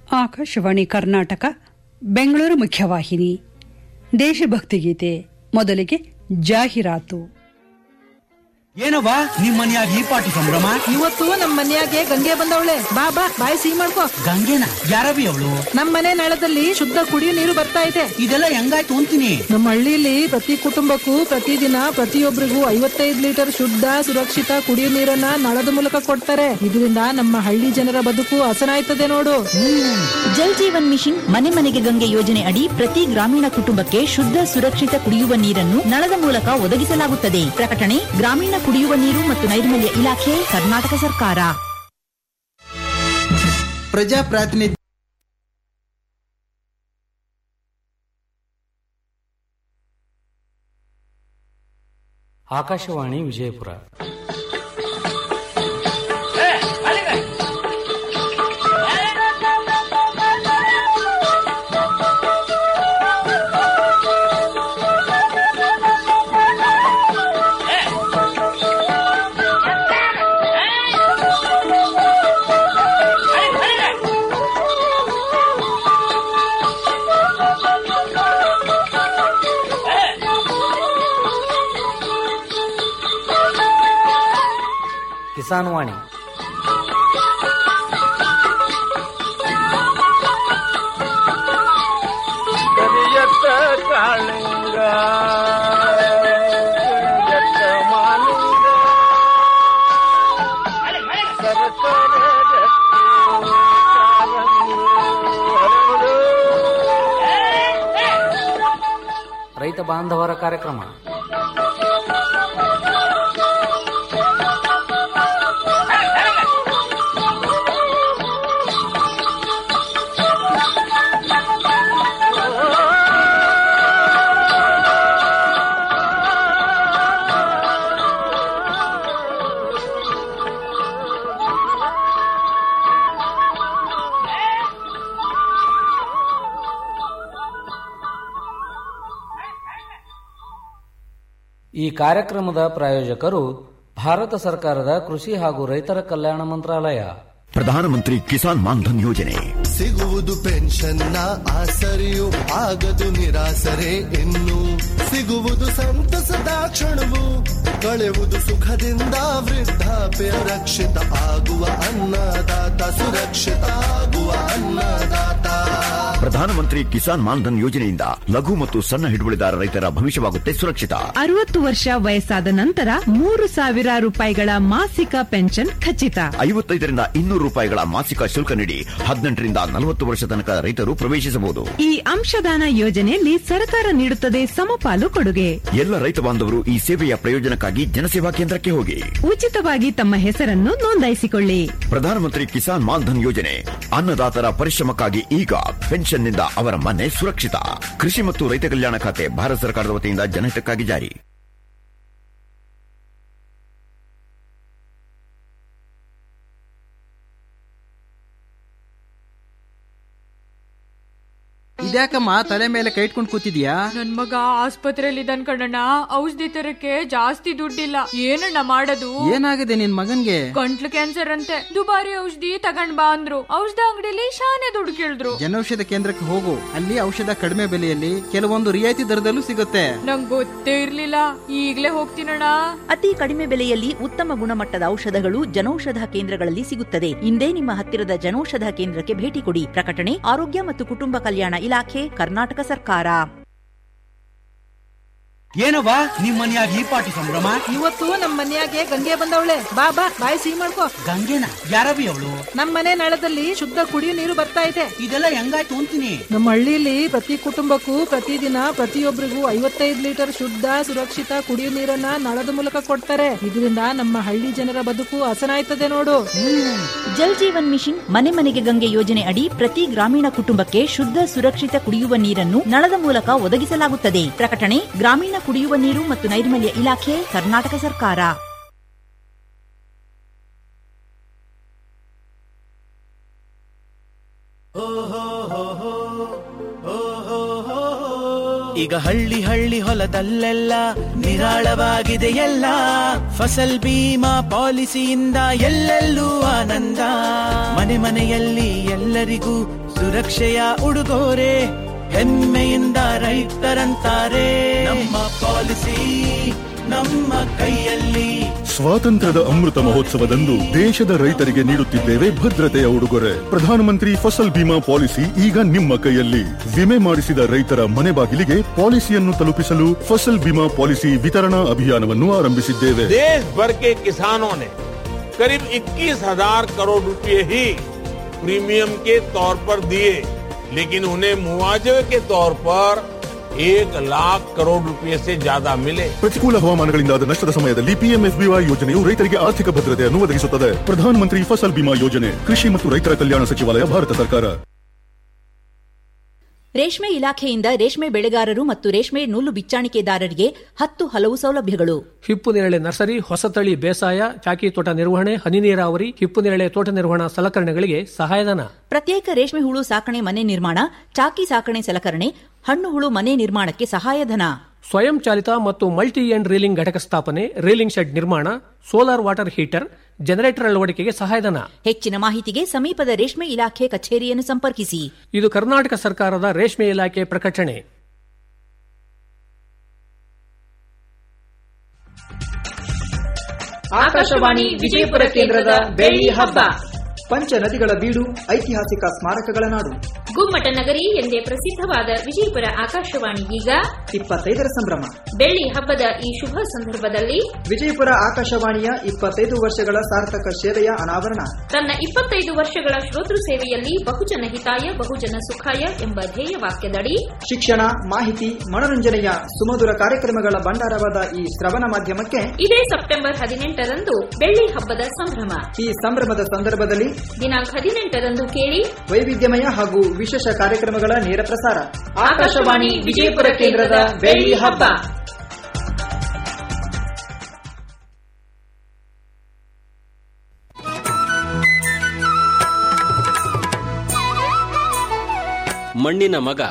ಆಕಾಶವಾಣಿ ಕರ್ನಾಟಕ ಬೆಂಗಳೂರು ಮುಖ್ಯವಾಹಿನಿ ದೇಶಭಕ್ತಿ ಗೀತೆ ಮೊದಲಿಗೆ ಜಾಹೀರಾತು ಏನವ್ವ ನಿಮ್ ಮನ್ಯಾಗ ಈ ಪಾಟಿ ಸಂಭ್ರಮ ಇವತ್ತು ನಮ್ ಮನ್ಯಾಗೆ ಗಂಗೆ ಬಂದವಳೆ ಬಾ ಬಾ ಬಾಯಿ ಸಿಹಿ ಮಾಡ್ಕೋ ಗಂಗೆನ ಯಾರವಿ ಅವಳು ನಮ್ ಮನೆ ನಳದಲ್ಲಿ ಶುದ್ಧ ಕುಡಿಯೋ ನೀರು ಬರ್ತಾ ಇದೆ ಇದೆಲ್ಲ ಹೆಂಗಾಯ್ತು ಅಂತೀನಿ ನಮ್ಮ ಹಳ್ಳಿಲಿ ಪ್ರತಿ ಕುಟುಂಬಕ್ಕೂ ಪ್ರತಿದಿನ ಪ್ರತಿಯೊಬ್ಬರಿಗೂ ಐವತ್ತೈದು ಲೀಟರ್ ಶುದ್ಧ ಸುರಕ್ಷಿತ ಕುಡಿಯೋ ನೀರನ್ನ ನಳದ ಮೂಲಕ ಕೊಡ್ತಾರೆ ಇದರಿಂದ ನಮ್ಮ ಹಳ್ಳಿ ಜನರ ಬದುಕು ಹಸನಾಯ್ತದೆ ನೋಡು ಜಲ್ ಜೀವನ್ ಮಿಷನ್ ಮನೆ ಮನೆಗೆ ಗಂಗೆ ಯೋಜನೆ ಅಡಿ ಪ್ರತಿ ಗ್ರಾಮೀಣ ಕುಟುಂಬಕ್ಕೆ ಶುದ್ಧ ಸುರಕ್ಷಿತ ಕುಡಿಯುವ ನೀರನ್ನು ನಳದ ಮೂಲಕ ಒದಗಿಸಲಾಗುತ್ತದೆ ಪ್ರಕಟಣೆ ಗ್ರಾಮೀಣ ಕುಡಿಯುವ ನೀರು ಮತ್ತು ನೈರ್ಮಲ್ಯ ಇಲಾಖೆ ಕರ್ನಾಟಕ ಸರ್ಕಾರ ಪ್ರಜಾಪ್ರಾತಿನಿಧ್ಯ ಆಕಾಶವಾಣಿ ವಿಜಯಪುರ ಕಿಸಾನ್ ವಾಣಿ ಕರಿಯತ್ತ ಕಾಳಿಂಗ ಕರಿಯತ್ತ ಮಾಲಿಂಗ ಸರಸರ ಗಟ್ಟಿ ಕಾಲಂಗಿ ಹರಡು. ರೈತ ಬಾಂಧವರ ಕಾರ್ಯಕ್ರಮ ಈ ಕಾರ್ಯಕ್ರಮದ ಪ್ರಾಯೋಜಕರು ಭಾರತ ಸರ್ಕಾರದ ಕೃಷಿ ಹಾಗೂ ರೈತರ ಕಲ್ಯಾಣ ಮಂತ್ರಾಲಯ ಪ್ರಧಾನಮಂತ್ರಿ ಕಿಸಾನ್ ಮಾನ್ಧನ್ ಯೋಜನೆ ಸಿಗುವುದು ಪೆನ್ಷನ್ನ ಆಸರೆಯು ಆಗದು ನಿರಾಸರೆ ಇನ್ನು ಸಿಗುವುದು ಸಂತಸದ ಕ್ಷಣವು ಕಳೆವುದು ಸುಖದಿಂದ ವೃದ್ಧಾಪ್ಯ ರಕ್ಷಿತ ಆಗುವ ಅನ್ನದಾತ ಸುರಕ್ಷಿತ ಆಗುವ ಅನ್ನದಾತ ಪ್ರಧಾನಮಂತ್ರಿ ಕಿಸಾನ್ ಮಾನ್ಧನ್ ಯೋಜನೆಯಿಂದ ಲಘು ಮತ್ತು ಸಣ್ಣ ಹಿಡುವಳಿದಾರ ರೈತರ ಭವಿಷ್ಯವಾಗುತ್ತೆ ಸುರಕ್ಷಿತ ಅರವತ್ತು ವರ್ಷ ವಯಸ್ಸಾದ ನಂತರ ಮೂರು ಸಾವಿರ ರೂಪಾಯಿಗಳ ಮಾಸಿಕ ಪೆನ್ಷನ್ ಖಚಿತ ಐವತ್ತೈದರಿಂದ ಇನ್ನೂರು ರೂಪಾಯಿಗಳ ಮಾಸಿಕ ಶುಲ್ಕ ನೀಡಿ ಹದಿನೆಂಟರಿಂದ ನಲವತ್ತು ವರ್ಷ ತನಕ ರೈತರು ಪ್ರವೇಶಿಸಬಹುದು ಈ ಅಂಶದಾನ ಯೋಜನೆಯಲ್ಲಿ ಸರ್ಕಾರ ನೀಡುತ್ತದೆ ಸಮಪಾಲು ಕೊಡುಗೆ ಎಲ್ಲ ರೈತ ಬಾಂಧವರು ಈ ಸೇವೆಯ ಪ್ರಯೋಜನಕ್ಕಾಗಿ ಜನಸೇವಾ ಕೇಂದ್ರಕ್ಕೆ ಹೋಗಿ ಉಚಿತವಾಗಿ ತಮ್ಮ ಹೆಸರನ್ನು ನೋಂದಾಯಿಸಿಕೊಳ್ಳಿ ಪ್ರಧಾನಮಂತ್ರಿ ಕಿಸಾನ್ ಮಾನ್ಧನ್ ಯೋಜನೆ ಅನ್ನದಾತರ ಪರಿಶ್ರಮಕ್ಕಾಗಿ ಈಗ ಪೆನ್ಷನ್ನಿಂದ ಅವರ ಮನೆ ಸುರಕ್ಷಿತ ಕೃಷಿ ಮತ್ತು ರೈತ ಕಲ್ಯಾಣ ಖಾತೆ ಭಾರತ ಸರ್ಕಾರದ ವತಿಯಿಂದ ಜನಹಿತಕ್ಕಾಗಿ ಜಾರಿ ಇದ್ಯಾಕಮ್ಮ ತಲೆ ಮೇಲೆ ಕೈ ಇಟ್ಕೊಂಡು ಕೂತಿದ್ಯಾ ನನ್ ಮಗ ಆಸ್ಪತ್ರೆಯಲ್ಲಿ ಇದ್ದಾನ್ ಕಣಣ್ಣ ಔಷಧಿ ತರಕ್ಕೆ ಜಾಸ್ತಿ ದುಡ್ಡಿಲ್ಲ ಏನಣ್ಣ ಮಾಡೋದು ಏನಾಗಿದೆ ನಿನ್ ಮಗನ್ಗೆ ಗಂಟ್ಲು ಕ್ಯಾನ್ಸರ್ ಅಂತೆ ದುಬಾರಿ ಔಷಧಿ ತಗೊಂಡ್ ಬಾ ಅಂದ್ರು ಔಷಧ ಅಂಗಡಿಲಿ ಶಾನೆ ದುಡ್ಡು ಕೇಳಿದ್ರು ಜನೌಷಧ ಕೇಂದ್ರಕ್ಕೆ ಹೋಗು ಅಲ್ಲಿ ಔಷಧ ಕಡಿಮೆ ಬೆಲೆಯಲ್ಲಿ ಕೆಲವೊಂದು ರಿಯಾಯಿತಿ ದರದಲ್ಲೂ ಸಿಗುತ್ತೆ ನಂಗ್ ಗೊತ್ತೇ ಇರ್ಲಿಲ್ಲ ಈಗ್ಲೇ ಹೋಗ್ತೀನಣ್ಣ ಅತಿ ಕಡಿಮೆ ಬೆಲೆಯಲ್ಲಿ ಉತ್ತಮ ಗುಣಮಟ್ಟದ ಔಷಧಗಳು ಜನೌಷಧ ಕೇಂದ್ರಗಳಲ್ಲಿ ಸಿಗುತ್ತದೆ ಇಂದೇ ನಿಮ್ಮ ಹತ್ತಿರದ ಜನೌಷಧ ಕೇಂದ್ರಕ್ಕೆ ಭೇಟಿ ಕೊಡಿ ಪ್ರಕಟಣೆ ಆರೋಗ್ಯ ಮತ್ತು ಕುಟುಂಬ ಕಲ್ಯಾಣ ಇಲಾಖೆ ಕರ್ನಾಟಕ ಸರ್ಕಾರ ಏನವ್ವ ನಿಮ್ ಮನ್ಯಾಗ ಈ ಪಾಟಿ ಸಂಭ್ರಮ ಇವತ್ತು ನಮ್ ಮನ್ಯಾಗೆ ಗಂಗೆ ಬಂದವಳೆ ಬಾ ಬಾ ಬಾಯಿ ಸಿಹಿ ಮಾಡ್ಕೋ ಗಂಗೆನ ಯಾರವಿ ಅವಳು ನಮ್ ಮನೆ ನಳದಲ್ಲಿ ಶುದ್ಧ ಕುಡಿಯೋ ನೀರು ಬರ್ತಾ ಇದೆ ಇದೆಲ್ಲ ಹೆಂಗಾಯ್ತು ಅಂತೀನಿ ನಮ್ಮ ಹಳ್ಳಿಲಿ ಪ್ರತಿ ಕುಟುಂಬಕ್ಕೂ ಪ್ರತಿದಿನ ಪ್ರತಿಯೊಬ್ಬರಿಗೂ ಐವತ್ತೈದು ಲೀಟರ್ ಶುದ್ಧ ಸುರಕ್ಷಿತ ಕುಡಿಯೋ ನೀರನ್ನ ನಳದ ಮೂಲಕ ಕೊಡ್ತಾರೆ ಇದರಿಂದ ನಮ್ಮ ಹಳ್ಳಿ ಜನರ ಬದುಕು ಹಸನಾಯ್ತದೆ ನೋಡು ಜಲ್ ಜೀವನ್ ಮಿಷನ್ ಮನೆ ಮನೆಗೆ ಗಂಗೆ ಯೋಜನೆ ಅಡಿ ಪ್ರತಿ ಗ್ರಾಮೀಣ ಕುಟುಂಬಕ್ಕೆ ಶುದ್ಧ ಸುರಕ್ಷಿತ ಕುಡಿಯುವ ನೀರನ್ನು ನಳದ ಮೂಲಕ ಒದಗಿಸಲಾಗುತ್ತದೆ ಪ್ರಕಟಣೆ ಗ್ರಾಮೀಣ ಕುಡಿಯುವ ನೀರು ಮತ್ತು ನೈರ್ಮಲ್ಯ ಇಲಾಖೆ ಕರ್ನಾಟಕ ಸರ್ಕಾರ ಈಗ ಹಳ್ಳಿ ಹಳ್ಳಿ ಹೊಲದಲ್ಲೆಲ್ಲ ನಿರಾಳವಾಗಿದೆ ಎಲ್ಲ ಫಸಲ್ ಬೀಮಾ ಪಾಲಿಸಿಯಿಂದ ಎಲ್ಲೆಲ್ಲೂ ಆನಂದ ಮನೆ ಮನೆಯಲ್ಲಿ ಎಲ್ಲರಿಗೂ ಸುರಕ್ಷೆಯ ಉಡುಗೊರೆ ಹೆಮ್ಮೆಯಿಂದ ರೈತರಂತಾರೆ ನಮ್ಮ ಪಾಲಿಸಿ ನಮ್ಮ ಕೈಯಲ್ಲಿ ಸ್ವಾತಂತ್ರ್ಯದ ಅಮೃತ ಮಹೋತ್ಸವದಂದು ದೇಶದ ರೈತರಿಗೆ ನೀಡುತ್ತಿದ್ದೇವೆ ಭದ್ರತೆಯ ಉಡುಗೊರೆ ಪ್ರಧಾನಮಂತ್ರಿ ಫಸಲ್ ಬಿಮಾ ಪಾಲಿಸಿ ಈಗ ನಿಮ್ಮ ಕೈಯಲ್ಲಿ ವಿಮೆ ಮಾಡಿಸಿದ ರೈತರ ಮನೆ ಬಾಗಿಲಿಗೆ ಪಾಲಿಸಿಯನ್ನು ತಲುಪಿಸಲು ಫಸಲ್ ಬಿಮಾ ಪಾಲಿಸಿ ವಿತರಣಾ ಅಭಿಯಾನವನ್ನು ಆರಂಭಿಸಿದ್ದೇವೆ देश भर के किसानों ने करीब 21,000 करोड़ रुपए ही प्रीमियम के तौर पर दिए लेकिन उन्हें मुआवजे के तौर पर एक लाख करोड़ रुपए से ज्यादा मिले ಪ್ರತಿಕೂಲ ಹವಾಮಾನಗಳಿಂದಾದ ನಷ್ಟದ ಸಮಯದಲ್ಲಿ ಪಿಎಂಎಫ್ಬಿವೈ ಯೋಜನೆಯು ರೈತರಿಗೆ ಆರ್ಥಿಕ ಭದ್ರತೆಯನ್ನು ಒದಗಿಸುತ್ತದೆ ಪ್ರಧಾನಮಂತ್ರಿ ಫಸಲ್ ಬಿಮಾ ಯೋಜನೆ ಕೃಷಿ ಮತ್ತು ರೈತರ ಕಲ್ಯಾಣ ಸಚಿವಾಲಯ ಭಾರತ ಸರ್ಕಾರ ರೇಷ್ಮೆ ಇಲಾಖೆಯಿಂದ ರೇಷ್ಮೆ ಬೆಳೆಗಾರರು ಮತ್ತು ರೇಷ್ಮೆ ನೂಲು ಬಿಚ್ಚಾಣಿಕೆದಾರರಿಗೆ ಹತ್ತು ಹಲವು ಸೌಲಭ್ಯಗಳು ಹಿಪ್ಪು ನೇರಳೆ ನರ್ಸರಿ ಹೊಸತಳಿ ಬೇಸಾಯ ಚಾಕಿ ತೋಟ ನಿರ್ವಹಣೆ ಹನಿ ನೀರಾವರಿ ಹಿಪ್ಪು ನೇರಳೆ ತೋಟ ನಿರ್ವಹಣಾ ಸಲಕರಣೆಗಳಿಗೆ ಸಹಾಯಧನ ಪ್ರತ್ಯೇಕ ರೇಷ್ಮೆ ಹುಳು ಸಾಕಣೆ ಮನೆ ನಿರ್ಮಾಣ ಚಾಕಿ ಸಾಕಣೆ ಸಲಕರಣೆ ಹಣ್ಣು ಹುಳು ಮನೆ ನಿರ್ಮಾಣಕ್ಕೆ ಸಹಾಯಧನ ಸ್ವಯಂ ಚಾಲಿತ ಮತ್ತು ಮಲ್ಟಿ ಎಂಡ್ ರೀಲಿಂಗ್ ಘಟಕ ಸ್ಥಾಪನೆ ರೀಲಿಂಗ್ ಶೆಡ್ ನಿರ್ಮಾಣ ಸೋಲಾರ್ ವಾಟರ್ ಹೀಟರ್ ಜನರೇಟರ್ ಅಳವಡಿಕೆಗೆ ಸಹಾಯಧನ ಹೆಚ್ಚಿನ ಮಾಹಿತಿಗೆ ಸಮೀಪದ ರೇಷ್ಮೆ ಇಲಾಖೆ ಕಚೇರಿಯನ್ನು ಸಂಪರ್ಕಿಸಿ ಇದು ಕರ್ನಾಟಕ ಸರ್ಕಾರದ ರೇಷ್ಮೆ ಇಲಾಖೆ ಪ್ರಕಟಣೆ ಆಕಾಶವಾಣಿ ವಿಜಯಪುರ ಕೇಂದ್ರದ ಬೆಳ್ಳಿ ಹಬ್ಬ ಪಂಚ ನದಿಗಳ ಬೀಡು ಐತಿಹಾಸಿಕ ಸ್ಮಾರಕಗಳ ನಾಡು ಗುಮ್ಮಟ ನಗರಿ ಎಂದೇ ಪ್ರಸಿದ್ಧವಾದ ವಿಜಯಪುರ ಆಕಾಶವಾಣಿ ಈಗ ಇಪ್ಪತ್ತೈದರ ಸಂಭ್ರಮ ಬೆಳ್ಳಿ ಹಬ್ಬದ ಈ ಶುಭ ಸಂದರ್ಭದಲ್ಲಿ ವಿಜಯಪುರ ಆಕಾಶವಾಣಿಯ ಇಪ್ಪತ್ತೈದು ವರ್ಷಗಳ ಸಾರ್ಥಕ ಸೇವೆಯ ಅನಾವರಣ ತನ್ನ ಇಪ್ಪತ್ತೈದು ವರ್ಷಗಳ ಶ್ರೋತೃ ಸೇವೆಯಲ್ಲಿ ಬಹುಜನ ಹಿತಾಯ ಬಹುಜನ ಸುಖಾಯ ಎಂಬ ಧ್ಯೇಯ ವಾಕ್ಯದಡಿ ಶಿಕ್ಷಣ ಮಾಹಿತಿ ಮನರಂಜನೆಯ ಸುಮಧುರ ಕಾರ್ಯಕ್ರಮಗಳ ಭಂಡಾರವಾದ ಈ ಶ್ರವಣ ಮಾಧ್ಯಮಕ್ಕೆ ಇದೇ ಸೆಪ್ಟೆಂಬರ್ ಹದಿನೆಂಟರಂದು ಬೆಳ್ಳಿ ಹಬ್ಬದ ಸಂಭ್ರಮ ಈ ಸಂಭ್ರಮದ ಸಂದರ್ಭದಲ್ಲಿ ದಿನಾಂಕ ಹದಿನೆಂಟರಂದು ಕೇಳಿ ವೈವಿಧ್ಯಮಯ ಹಾಗೂ ವಿಶೇಷ ಕಾರ್ಯಕ್ರಮಗಳ ನೇರ ಪ್ರಸಾರ ಆಕಾಶವಾಣಿ ವಿಜಯಪುರ ಕೇಂದ್ರದ ಬೆಳ್ಳಿ ಹಬ್ಬ ಮಣ್ಣಿನ ಮಗ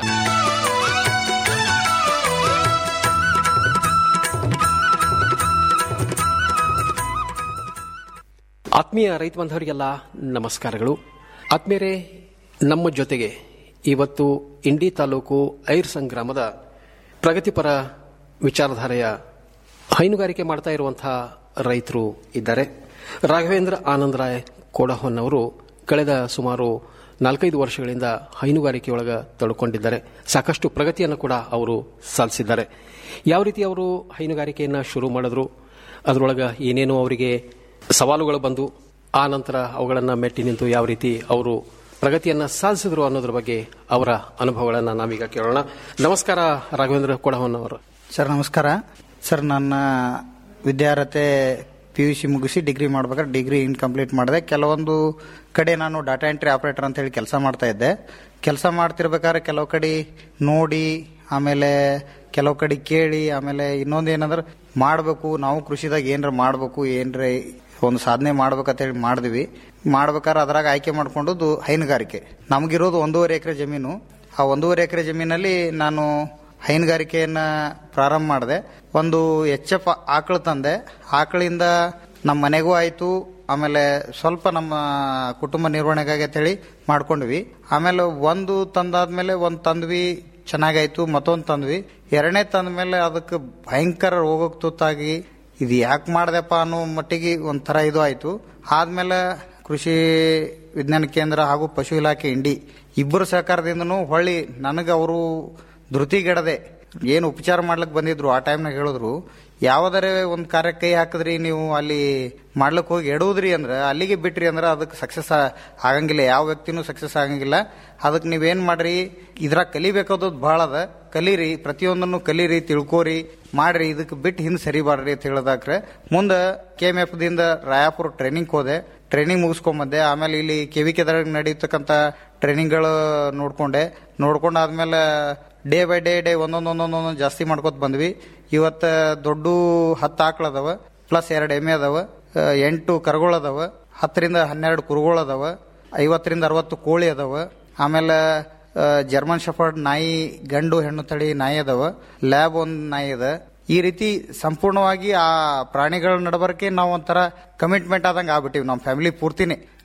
ಆತ್ಮೀಯ ರೈತ ಬಾಂಧವರಿಗೆಲ್ಲ ನಮಸ್ಕಾರಗಳು ಆತ್ಮೀಯರೇ ನಮ್ಮ ಜೊತೆಗೆ ಇವತ್ತು ಇಂಡಿ ತಾಲೂಕು ಐರ್ ಸಂಗ್ರಾಮದ ಪ್ರಗತಿಪರ ವಿಚಾರಧಾರೆಯ ಹೈನುಗಾರಿಕೆ ಮಾಡ್ತಾ ಇರುವಂತಹ ರೈತರು ಇದ್ದಾರೆ ರಾಘವೇಂದ್ರ ಆನಂದರಾಯ್ ಕೋಡಹೊನ್ನವರು ಕಳೆದ ಸುಮಾರು ನಾಲ್ಕೈದು ವರ್ಷಗಳಿಂದ ಹೈನುಗಾರಿಕೆಯೊಳಗ ತೊಡ್ಕೊಂಡಿದ್ದಾರೆ ಸಾಕಷ್ಟು ಪ್ರಗತಿಯನ್ನು ಕೂಡ ಅವರು ಸಾಧಿಸಿದ್ದಾರೆ ಯಾವ ರೀತಿ ಅವರು ಹೈನುಗಾರಿಕೆಯನ್ನು ಶುರು ಮಾಡಿದ್ರು ಅದರೊಳಗ ಏನೇನು ಅವರಿಗೆ ಸವಾಲುಗಳು ಬಂದು ಆ ನಂತರ ಅವುಗಳನ್ನು ಮೆಟ್ಟಿ ನಿಂತು ಯಾವ ರೀತಿ ಅವರು ಪ್ರಗತಿಯನ್ನ ಸಾಧಿಸಿದ್ರು ಅನ್ನೋದ್ರ ಬಗ್ಗೆ ಅವರ ಅನುಭವಗಳನ್ನು ನಾವೀಗ ಕೇಳೋಣ ನಮಸ್ಕಾರ ರಾಘವೇಂದ್ರ ಕೊಡವನ್ ಅವರು ಸರ್ ನಮಸ್ಕಾರ ಸರ್ ನನ್ನ ವಿದ್ಯಾರ್ಹತೆ ಪಿ ಯು ಸಿ ಮುಗಿಸಿ ಡಿಗ್ರಿ ಮಾಡ್ಬೇಕಾದ್ರೆ ಡಿಗ್ರಿ ಇನ್ಕಂಪ್ಲೀಟ್ ಮಾಡಿದೆ ಕೆಲವೊಂದು ಕಡೆ ನಾನು ಡಾಟಾ ಎಂಟ್ರಿ ಆಪರೇಟರ್ ಅಂತ ಹೇಳಿ ಕೆಲಸ ಮಾಡ್ತಾ ಇದ್ದೆ ಕೆಲಸ ಮಾಡ್ತಿರ್ಬೇಕಾದ್ರೆ ಕೆಲವು ಕಡೆ ನೋಡಿ ಆಮೇಲೆ ಕೆಲವು ಕಡೆ ಕೇಳಿ ಆಮೇಲೆ ಇನ್ನೊಂದು ಏನಂದ್ರೆ ಮಾಡಬೇಕು ನಾವು ಕೃಷಿದಾಗ ಏನರ ಮಾಡಬೇಕು ಏನರ ಒಂದು ಸಾಧನೆ ಮಾಡ್ಬೇಕಂತ ಹೇಳಿ ಮಾಡಿದ್ವಿ ಮಾಡ್ಬೇಕಾದ್ರೆ ಅದ್ರಾಗ ಆಯ್ಕೆ ಮಾಡ್ಕೊಂಡದ್ದು ಹೈನುಗಾರಿಕೆ ನಮಗಿರೋದು ಒಂದೂವರೆ ಎಕರೆ ಜಮೀನು ಆ ಒಂದೂವರೆ ಎಕರೆ ಜಮೀನಲ್ಲಿ ನಾನು ಹೈನುಗಾರಿಕೆಯನ್ನ ಪ್ರಾರಂಭ ಮಾಡಿದೆ ಒಂದು ಎಚ್ ಎಫ್ ಆಕಳು ತಂದೆ ಆಕಳಿಂದ ನಮ್ಮ ಮನೆಗೂ ಆಯಿತು ಆಮೇಲೆ ಸ್ವಲ್ಪ ನಮ್ಮ ಕುಟುಂಬ ನಿರ್ವಹಣೆಗಾಗಿ ಅಂತೇಳಿ ಮಾಡ್ಕೊಂಡ್ವಿ ಆಮೇಲೆ ಒಂದು ತಂದಾದ್ಮೇಲೆ ಒಂದು ತಂದ್ವಿ ಚೆನ್ನಾಗಾಯ್ತು ಮತ್ತೊಂದು ತಂದ್ವಿ ಎರಡನೇ ತಂದ ಮೇಲೆ ಅದಕ್ಕೆ ಭಯಂಕರ ರೋಗಕ್ಕೆ ತುತ್ತಾಗಿ ಇದು ಯಾಕೆ ಮಾಡ್ದೆಪ್ಪ ಅನ್ನೋ ಮಟ್ಟಿಗೆ ಒಂಥರ ಇದು ಆಯಿತು ಆದ್ಮೇಲೆ ಕೃಷಿ ವಿಜ್ಞಾನ ಕೇಂದ್ರ ಹಾಗೂ ಪಶು ಇಲಾಖೆ ಇಂಡಿ ಇಬ್ಬರು ಸಹಕಾರದಿಂದನೂ ಹೊಳ್ಳಿ ನನಗೆ ಅವರು ಧೃತಿಗೆಡದೆ ಏನು ಉಪಚಾರ ಮಾಡ್ಲಿಕ್ಕೆ ಬಂದಿದ್ರು ಆ ಟೈಮ್ನಾಗ ಹೇಳಿದ್ರು ಯಾವ್ದಾರೆ ಒಂದು ಕಾರ್ಯಕ್ಕೆ ಕೈ ಹಾಕಿದ್ರಿ ನೀವು ಅಲ್ಲಿ ಮಾಡ್ಲಿಕ್ಕೆ ಹೋಗಿ ಎಡುವುದ್ರಿ ಅಂದ್ರೆ ಅಲ್ಲಿಗೆ ಬಿಟ್ರಿ ಅಂದ್ರೆ ಅದಕ್ಕೆ ಸಕ್ಸಸ್ ಆಗಂಗಿಲ್ಲ ಯಾವ ವ್ಯಕ್ತಿನೂ ಸಕ್ಸಸ್ ಆಗಂಗಿಲ್ಲ ಅದಕ್ಕೆ ನೀವೇನ್ ಮಾಡ್ರಿ ಇದ್ರಾಗ ಕಲಿಬೇಕಾದದ್ದು ಭಾಳ ಅದ ಕಲೀರಿ ಪ್ರತಿಯೊಂದನ್ನು ಕಲೀರಿ ತಿಳ್ಕೋರಿ ಮಾಡ್ರಿ ಇದಕ್ಕೆ ಬಿಟ್ಟು ಹಿಂದೆ ಸರಿಬಾರ್ರಿ ಅಂತ ಹೇಳದಾಕ್ರೆ ಮುಂದೆ ಕೆ ಎಮ್ ಎಫ್ ದಿಂದ ರಾಯಾಪುರ ಟ್ರೈನಿಂಗ್ ಹೋದೆ ಟ್ರೈನಿಂಗ್ ಮುಗಿಸ್ಕೊಂಬಂದೆ ಆಮೇಲೆ ಇಲ್ಲಿ ಕೆ ವಿ ಕೆದಾಗ ನಡೀತಕ್ಕಂಥ ಟ್ರೈನಿಂಗ್ಗಳು ನೋಡ್ಕೊಂಡೆ ನೋಡ್ಕೊಂಡಾದ್ಮೇಲೆ ಡೇ ಬೈ ಡೇ ಡೇ ಒಂದೊಂದು ಒಂದೊಂದು ಒಂದೊಂದು ಜಾಸ್ತಿ ಮಾಡ್ಕೊತ ಬಂದ್ವಿ ಇವತ್ತು ದೊಡ್ಡ ಹತ್ತು ಆಕಳು ಅದಾವ ಪ್ಲಸ್ ಎರಡು ಎಮ್ಮೆ ಅದಾವ ಆ, ಎಂಟು ಕರುಗಳು ಅದಾವ ಹತ್ತರಿಂದ ಹನ್ನೆರಡು ಕುರುಗಳು ಅದಾವ ಐವತ್ತರಿಂದ ಅರವತ್ತು ಕೋಳಿ ಅದಾವ ಆಮೇಲೆ ಆ, ಜರ್ಮನ್ ಶಫರ್ಡ್ ನಾಯಿ ಗಂಡು ಹೆಣ್ಣು ತಳಿ ನಾಯಿ ಅದಾವ ಲ್ಯಾಬ್ ಒಂದು ನಾಯಿ ಅದ ಈ ರೀತಿ ಸಂಪೂರ್ಣವಾಗಿ ಆ ಪ್ರಾಣಿಗಳ ನಡಬರ್ಕೆ ನಾವು ಒಂಥರ ಕಮಿಟ್ಮೆಂಟ್ ಆದಂಗೆ ಆಗ್ಬಿಟ್ಟಿವಿ ನಮ್ಮ ಫ್ಯಾಮಿಲಿ ಪೂರ್ತಿನೇ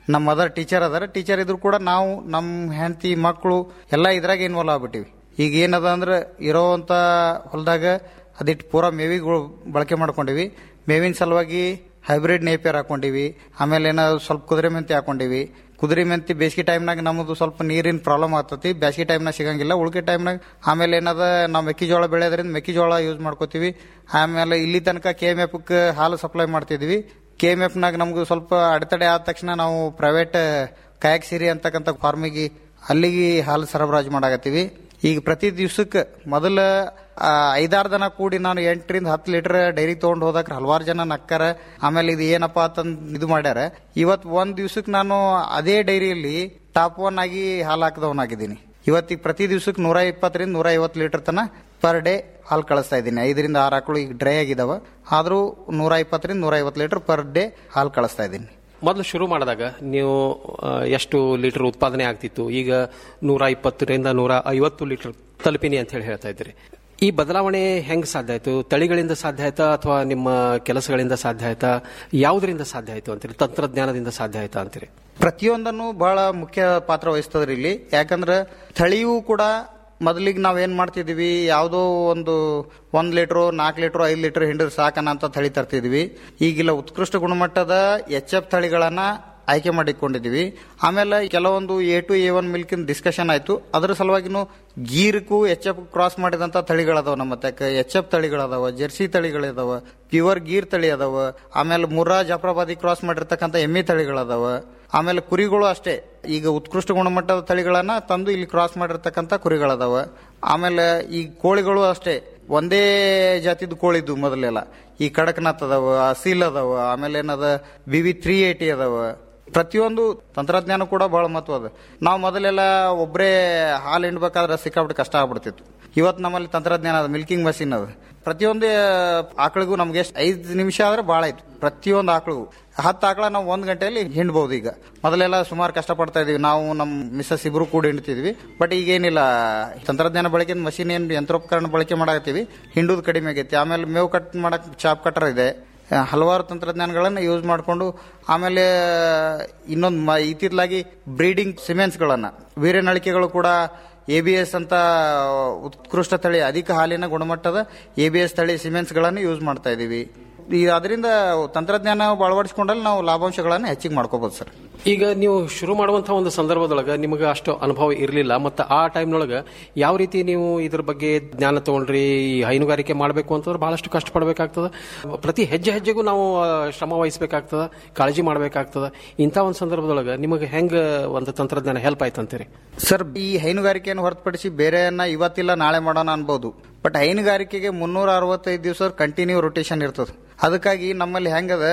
ನಮ್ಮ ಮದರ್ ಟೀಚರ್ ಅದಾರ ಟೀಚರ್ ಇದ್ರು ಕೂಡ ನಾವು ನಮ್ಮ ಹೆಂಡತಿ ಮಕ್ಕಳು ಎಲ್ಲ ಇದ್ರಾಗ ಇನ್ವಾಲ್ವ್ ಆಗ್ಬಿಟ್ಟಿವಿ ಈಗ ಏನದ ಅಂದ್ರೆ ಇರೋವಂಥ ಹೊಲದಾಗ ಅದಿಟ್ಟು ಪೂರಾ ಮೇವಿಗಳು ಬಳಕೆ ಮಾಡ್ಕೊಂಡಿವಿ ಮೇವಿನ ಸಲುವಾಗಿ ಹೈಬ್ರಿಡ್ ನೇಪಿಯರ್ ಹಾಕೊಂಡಿವಿ ಆಮೇಲೆ ಏನೋ ಸ್ವಲ್ಪ ಕುದುರೆ ಮೆಂತಿ ಹಾಕೊಂಡಿವಿ ಕುದುರೆ ಮೆಂತಿ ಬೇಸಿಗೆ ಟೈಮ್ನಾಗ ನಮ್ಮದು ಸ್ವಲ್ಪ ನೀರಿನ ಪ್ರಾಬ್ಲಮ್ ಆಗ್ತತಿ ಬೇಸಿಗೆ ಟೈಮ್ನಾಗ ಸಿಗಂಗಿಲ್ಲ ಉಳ್ಕೆ ಟೈಮ್ನಾಗ ಆಮೇಲೆ ಏನದ ನಾವು ಮೆಕ್ಕೆಜೋಳ ಬೆಳೆಯೋದ್ರಿಂದ ಮೆಕ್ಕೆಜೋಳ ಯೂಸ್ ಮಾಡ್ಕೋತೀವಿ ಆಮೇಲೆ ಇಲ್ಲಿ ತನಕ ಕೆ ಎಮ್ ಎಫ್ಗೆ ಹಾಲು ಸಪ್ಲೈ ಮಾಡ್ತಿದ್ವಿ ಕೆ ಎಮ್ ಎಫ್ನಾಗ ನಮ್ಗೆ ಸ್ವಲ್ಪ ಅಡೆತಡೆ ಆದ ತಕ್ಷಣ ನಾವು ಪ್ರೈವೇಟ್ ಕಾಯಕ್ ಸಿರಿ ಅಂತಕ್ಕಂಥ ಫಾರ್ಮಿಗೆ ಅಲ್ಲಿಗೆ ಹಾಲು ಸರಬರಾಜು ಮಾಡಾಕತ್ತೀವಿ ಈಗ ಪ್ರತಿ ದಿವ್ಸಕ್ಕೆ ಮೊದಲ ಆ, ಐದಾರು ದನ ಕೂಡಿ ನಾನು ಎಂಟರಿಂದ ಹತ್ತು ಲೀಟರ್ ಡೈರಿ ತೊಗೊಂಡು ಹೋದಾಕ ಹಲವಾರು ಜನ ನಕ್ಕಾರ ಆಮೇಲೆ ಇದು ಏನಪ್ಪಾ ಅಂತಂದ್ ಇದು ಮಾಡ್ಯಾರ ಇವತ್ತು ಒಂದ್ ದಿವ್ಸಕ್ಕೆ ನಾನು ಅದೇ ಡೈರಿಯಲ್ಲಿ ಟಾಪ್ ಒನ್ ಆಗಿ ಹಾಲು ಹಾಕಿದವನಾಗಿದ್ದೀನಿ ಇವತ್ತಿಗೆ ಪ್ರತಿ ದಿವ್ಸಕ್ಕೆ ನೂರ ಇಪ್ಪತ್ತರಿಂದ ನೂರ ಐವತ್ತು ಲೀಟರ್ ತನ ಪರ್ ಡೇ ಹಾಲು ಕಳಿಸ್ತಾ ಇದ್ದೀನಿ ಐದರಿಂದ ಆರು ಆಕಳು ಈಗ ಡ್ರೈ ಆಗಿದಾವ ಆದರೂ ನೂರ ಇಪ್ಪತ್ತರಿಂದ ನೂರ ಐವತ್ತು ಲೀಟರ್ ಪರ್ ಡೇ ಹಾಲು ಕಳಿಸ್ತಾ ಇದ್ದೀನಿ ಮೊದಲು ಶುರು ಮಾಡಿದಾಗ ನೀವು ಆ, ಎಷ್ಟು ಲೀಟರ್ ಉತ್ಪಾದನೆ ಆಗ್ತಿತ್ತು ಈಗ ನೂರ ಇಪ್ಪತ್ತರಿಂದ ನೂರ ಐವತ್ತು ಲೀಟರ್ ತಲುಪಿನಿ ಅಂತ ಹೇಳಿ ಹೇಳ್ತಾ ಇದ್ದೀರಿ ಈ ಬದಲಾವಣೆ ಹೆಂಗ್ ಸಾಧ್ಯ ಆಯ್ತು ತಳಿಗಳಿಂದ ಸಾಧ್ಯ ಆಯ್ತಾ ಅಥವಾ ನಿಮ್ಮ ಕೆಲಸಗಳಿಂದ ಸಾಧ್ಯ ಆಯ್ತಾ ಯಾವುದರಿಂದ ಸಾಧ್ಯ ಆಯ್ತು ಅಂತೀರಿ ತಂತ್ರಜ್ಞಾನದಿಂದ ಸಾಧ್ಯ ಆಯ್ತಾ ಅಂತೀರಿ ಪ್ರತಿಯೊಂದನ್ನು ಬಹಳ ಮುಖ್ಯ ಪಾತ್ರ ವಹಿಸ್ತದ್ರಿ ಇಲ್ಲಿ ಯಾಕಂದ್ರೆ ತಳಿಯೂ ಕೂಡ ಮೊದಲಿಗೆ ನಾವೇನ್ ಮಾಡ್ತಿದ್ವಿ ಯಾವುದೋ ಒಂದು ಒಂದ್ ಲೀಟ್ರು ನಾಲ್ಕು ಲೀಟ್ರು ಐದು ಲೀಟರ್ ಹಿಂಡಿದ್ರೆ ಸಾಕನ ಅಂತ ತಳಿ ತರ್ತಿದ್ವಿ ಈಗಿಲ್ಲ ಉತ್ಕೃಷ್ಟ ಗುಣಮಟ್ಟದ ಎಚ್ ಎಫ್ ತಳಿಗಳನ್ನ ಆಯ್ಕೆ ಮಾಡಿಕೊಂಡಿದ್ವಿ ಆಮೇಲೆ ಕೆಲವೊಂದು ಎ ಟು ಎ ಒನ್ ಮಿಲ್ಕಿನ ಡಿಸ್ಕಷನ್ ಆಯ್ತು ಅದ್ರ ಸಲುವಾಗಿನು ಗೀರ್ಕು ಎಚ್ ಎಫ್ ಕ್ರಾಸ್ ಮಾಡಿದಂತ ತಳಿಗಳದಾವ ನಮ್ಮ ತಕ್ಕ ಎಚ್ ಎಫ್ ತಳಿಗಳದಾವ ಜೆರ್ಸಿ ತಳಿಗಳಿದಾವ ಪ್ಯೂರ್ ಗೀರ್ ತಳಿ ಅದಾವ ಆಮೇಲೆ ಮುರ್ರಾ ಜಾಫ್ರಾಬಾದಿ ಕ್ರಾಸ್ ಮಾಡಿರ್ತಕ್ಕಂಥ ಎಮ್ಮೆ ತಳಿಗಳದಾವ ಆಮೇಲೆ ಕುರಿಗಳು ಅಷ್ಟೇ ಈಗ ಉತ್ಕೃಷ್ಟ ಗುಣಮಟ್ಟದ ತಳಿಗಳನ್ನ ತಂದು ಇಲ್ಲಿ ಕ್ರಾಸ್ ಮಾಡಿರ್ತಕ್ಕಂಥ ಕುರಿಗಳದಾವ ಆಮೇಲೆ ಈ ಕೋಳಿಗಳು ಅಷ್ಟೇ ಒಂದೇ ಜಾತಿದ ಕೋಳಿದ್ದು ಮೊದಲೆಲ್ಲ ಈ ಕಡಕ್ನಾಥ್ ಅದಾವ ಅಸೀಲ್ ಅದಾವ ಆಮೇಲೆ ಏನದ ಬಿ ವಿ ತ್ರೀ ಏಟಿ ಅದಾವ ಪ್ರತಿಯೊಂದು ತಂತ್ರಜ್ಞಾನ ಕೂಡ ಬಹಳ ಮಹತ್ವ ಅದ ನಾವು ಮೊದಲೆಲ್ಲ ಒಬ್ಬರೇ ಹಾಲು ಹಿಂಡ್ಬೇಕಾದ್ರೆ ಸಿಕ್ಕಾಬಿಟ್ಟು ಕಷ್ಟ ಆಗ್ಬಿಡ್ತಿತ್ತು ಇವತ್ತು ನಮ್ಮಲ್ಲಿ ತಂತ್ರಜ್ಞಾನ ಅದ ಮಿಲ್ಕಿಂಗ್ ಮಷಿನ್ ಅದ ಪ್ರತಿಯೊಂದು ಆಕಳಿಗೂ ನಮ್ಗೆ ಎಷ್ಟು ಐದು ನಿಮಿಷ ಆದ್ರೆ ಭಾಳ ಆಯ್ತು ಪ್ರತಿಯೊಂದು ಆಕಳಿಗೂ ಹತ್ತು ಆಕಳ ನಾವು ಒಂದು ಗಂಟೆಯಲ್ಲಿ ಹಿಂಡ್ಬೋದು ಈಗ ಮೊದಲೆಲ್ಲ ಸುಮಾರು ಕಷ್ಟಪಡ್ತಾ ಇದೀವಿ ನಾವು ನಮ್ಮ ಮಿಸ್ಸಸ್ ಇಬ್ರು ಕೂಡ ಹಿಂಡ್ತಿದ್ವಿ ಬಟ್ ಈಗೇನಿಲ್ಲ ತಂತ್ರಜ್ಞಾನ ಬಳಕೆ ಮಷಿನ್ ಏನು ಯಂತ್ರೋಪಕರಣ ಬಳಕೆ ಮಾಡಾಕತ್ತೀವಿ ಹಿಂಡುದು ಕಡಿಮೆ ಆಗೈತಿ ಆಮೇಲೆ ಮೇವು ಕಟ್ ಮಾಡಕ್ ಚಾಪ್ ಕಟ್ಟರ್ ಇದೆ ಆ, ಹಲವಾರು ತಂತ್ರಜ್ಞಾನಗಳನ್ನು ಯೂಸ್ ಮಾಡಿಕೊಂಡು ಆಮೇಲೆ ಇನ್ನೊಂದು ಮ ಇತ್ತಿತ್ತಲಾಗಿ ಬ್ರೀಡಿಂಗ್ ಸಿಮೆನ್ಸ್ಗಳನ್ನು ವೀರ್ಯನಳಿಕೆಗಳು ಕೂಡ ಎ ಬಿ ಎಸ್ ಅಂತ ಉತ್ಕೃಷ್ಟ ತಳಿ ಅಧಿಕ ಹಾಲಿನ ಗುಣಮಟ್ಟದ ಎ ಬಿ ಎಸ್ ತಳಿ ಸಿಮೆಂಟ್ಸ್ಗಳನ್ನು ಯೂಸ್ ಮಾಡ್ತಾ ಇದ್ದೀವಿ ಈ ಅದರಿಂದ ತಂತ್ರಜ್ಞಾನ ಅಳವಡಿಸ್ಕೊಂಡಲ್ಲಿ ನಾವು ಲಾಭಾಂಶಗಳನ್ನು ಹೆಚ್ಚಿಗೆ ಮಾಡ್ಕೋಬಹುದು ಸರ್ ಈಗ ನೀವು ಶುರು ಮಾಡುವಂತಹ ಒಂದು ಸಂದರ್ಭದೊಳಗೆ ನಿಮಗೆ ಅಷ್ಟು ಅನುಭವ ಇರಲಿಲ್ಲ ಮತ್ತು ಆ ಟೈಮ್ನೊಳಗೆ ಯಾವ ರೀತಿ ನೀವು ಇದ್ರ ಬಗ್ಗೆ ಜ್ಞಾನ ತಗೊಂಡ್ರಿ ಈ ಹೈನುಗಾರಿಕೆ ಮಾಡಬೇಕು ಅಂತಂದ್ರೆ ಬಹಳಷ್ಟು ಕಷ್ಟಪಡಬೇಕಾಗ್ತದ ಪ್ರತಿ ಹೆಜ್ಜೆ ಹೆಜ್ಜೆಗೂ ನಾವು ಆ, ಶ್ರಮ ವಹಿಸಬೇಕಾಗ್ತದ ಕಾಳಜಿ ಮಾಡಬೇಕಾಗ್ತದ ಇಂಥ ಒಂದು ಸಂದರ್ಭದೊಳಗೆ ನಿಮಗೆ ಹೆಂಗ ಒಂದು ತಂತ್ರಜ್ಞಾನ ಹೆಲ್ಪ್ ಆಯ್ತು ಅಂತೀರಿ ಸರ್ ಈ ಹೈನುಗಾರಿಕೆಯನ್ನು ಹೊರತುಪಡಿಸಿ ಬೇರೆಯನ್ನ ಇವತ್ತಿಲ್ಲ ನಾಳೆ ಮಾಡೋಣ ಅನ್ಬೋದು ಬಟ್ ಹೈನುಗಾರಿಕೆಗೆ ಮುನ್ನೂರ ಅರವತ್ತೈದು ದಿವಸ ಕಂಟಿನ್ಯೂ ರೊಟೇಷನ್ ಇರ್ತದೆ ಅದಕ್ಕಾಗಿ ನಮ್ಮಲ್ಲಿ ಹೆಂಗದ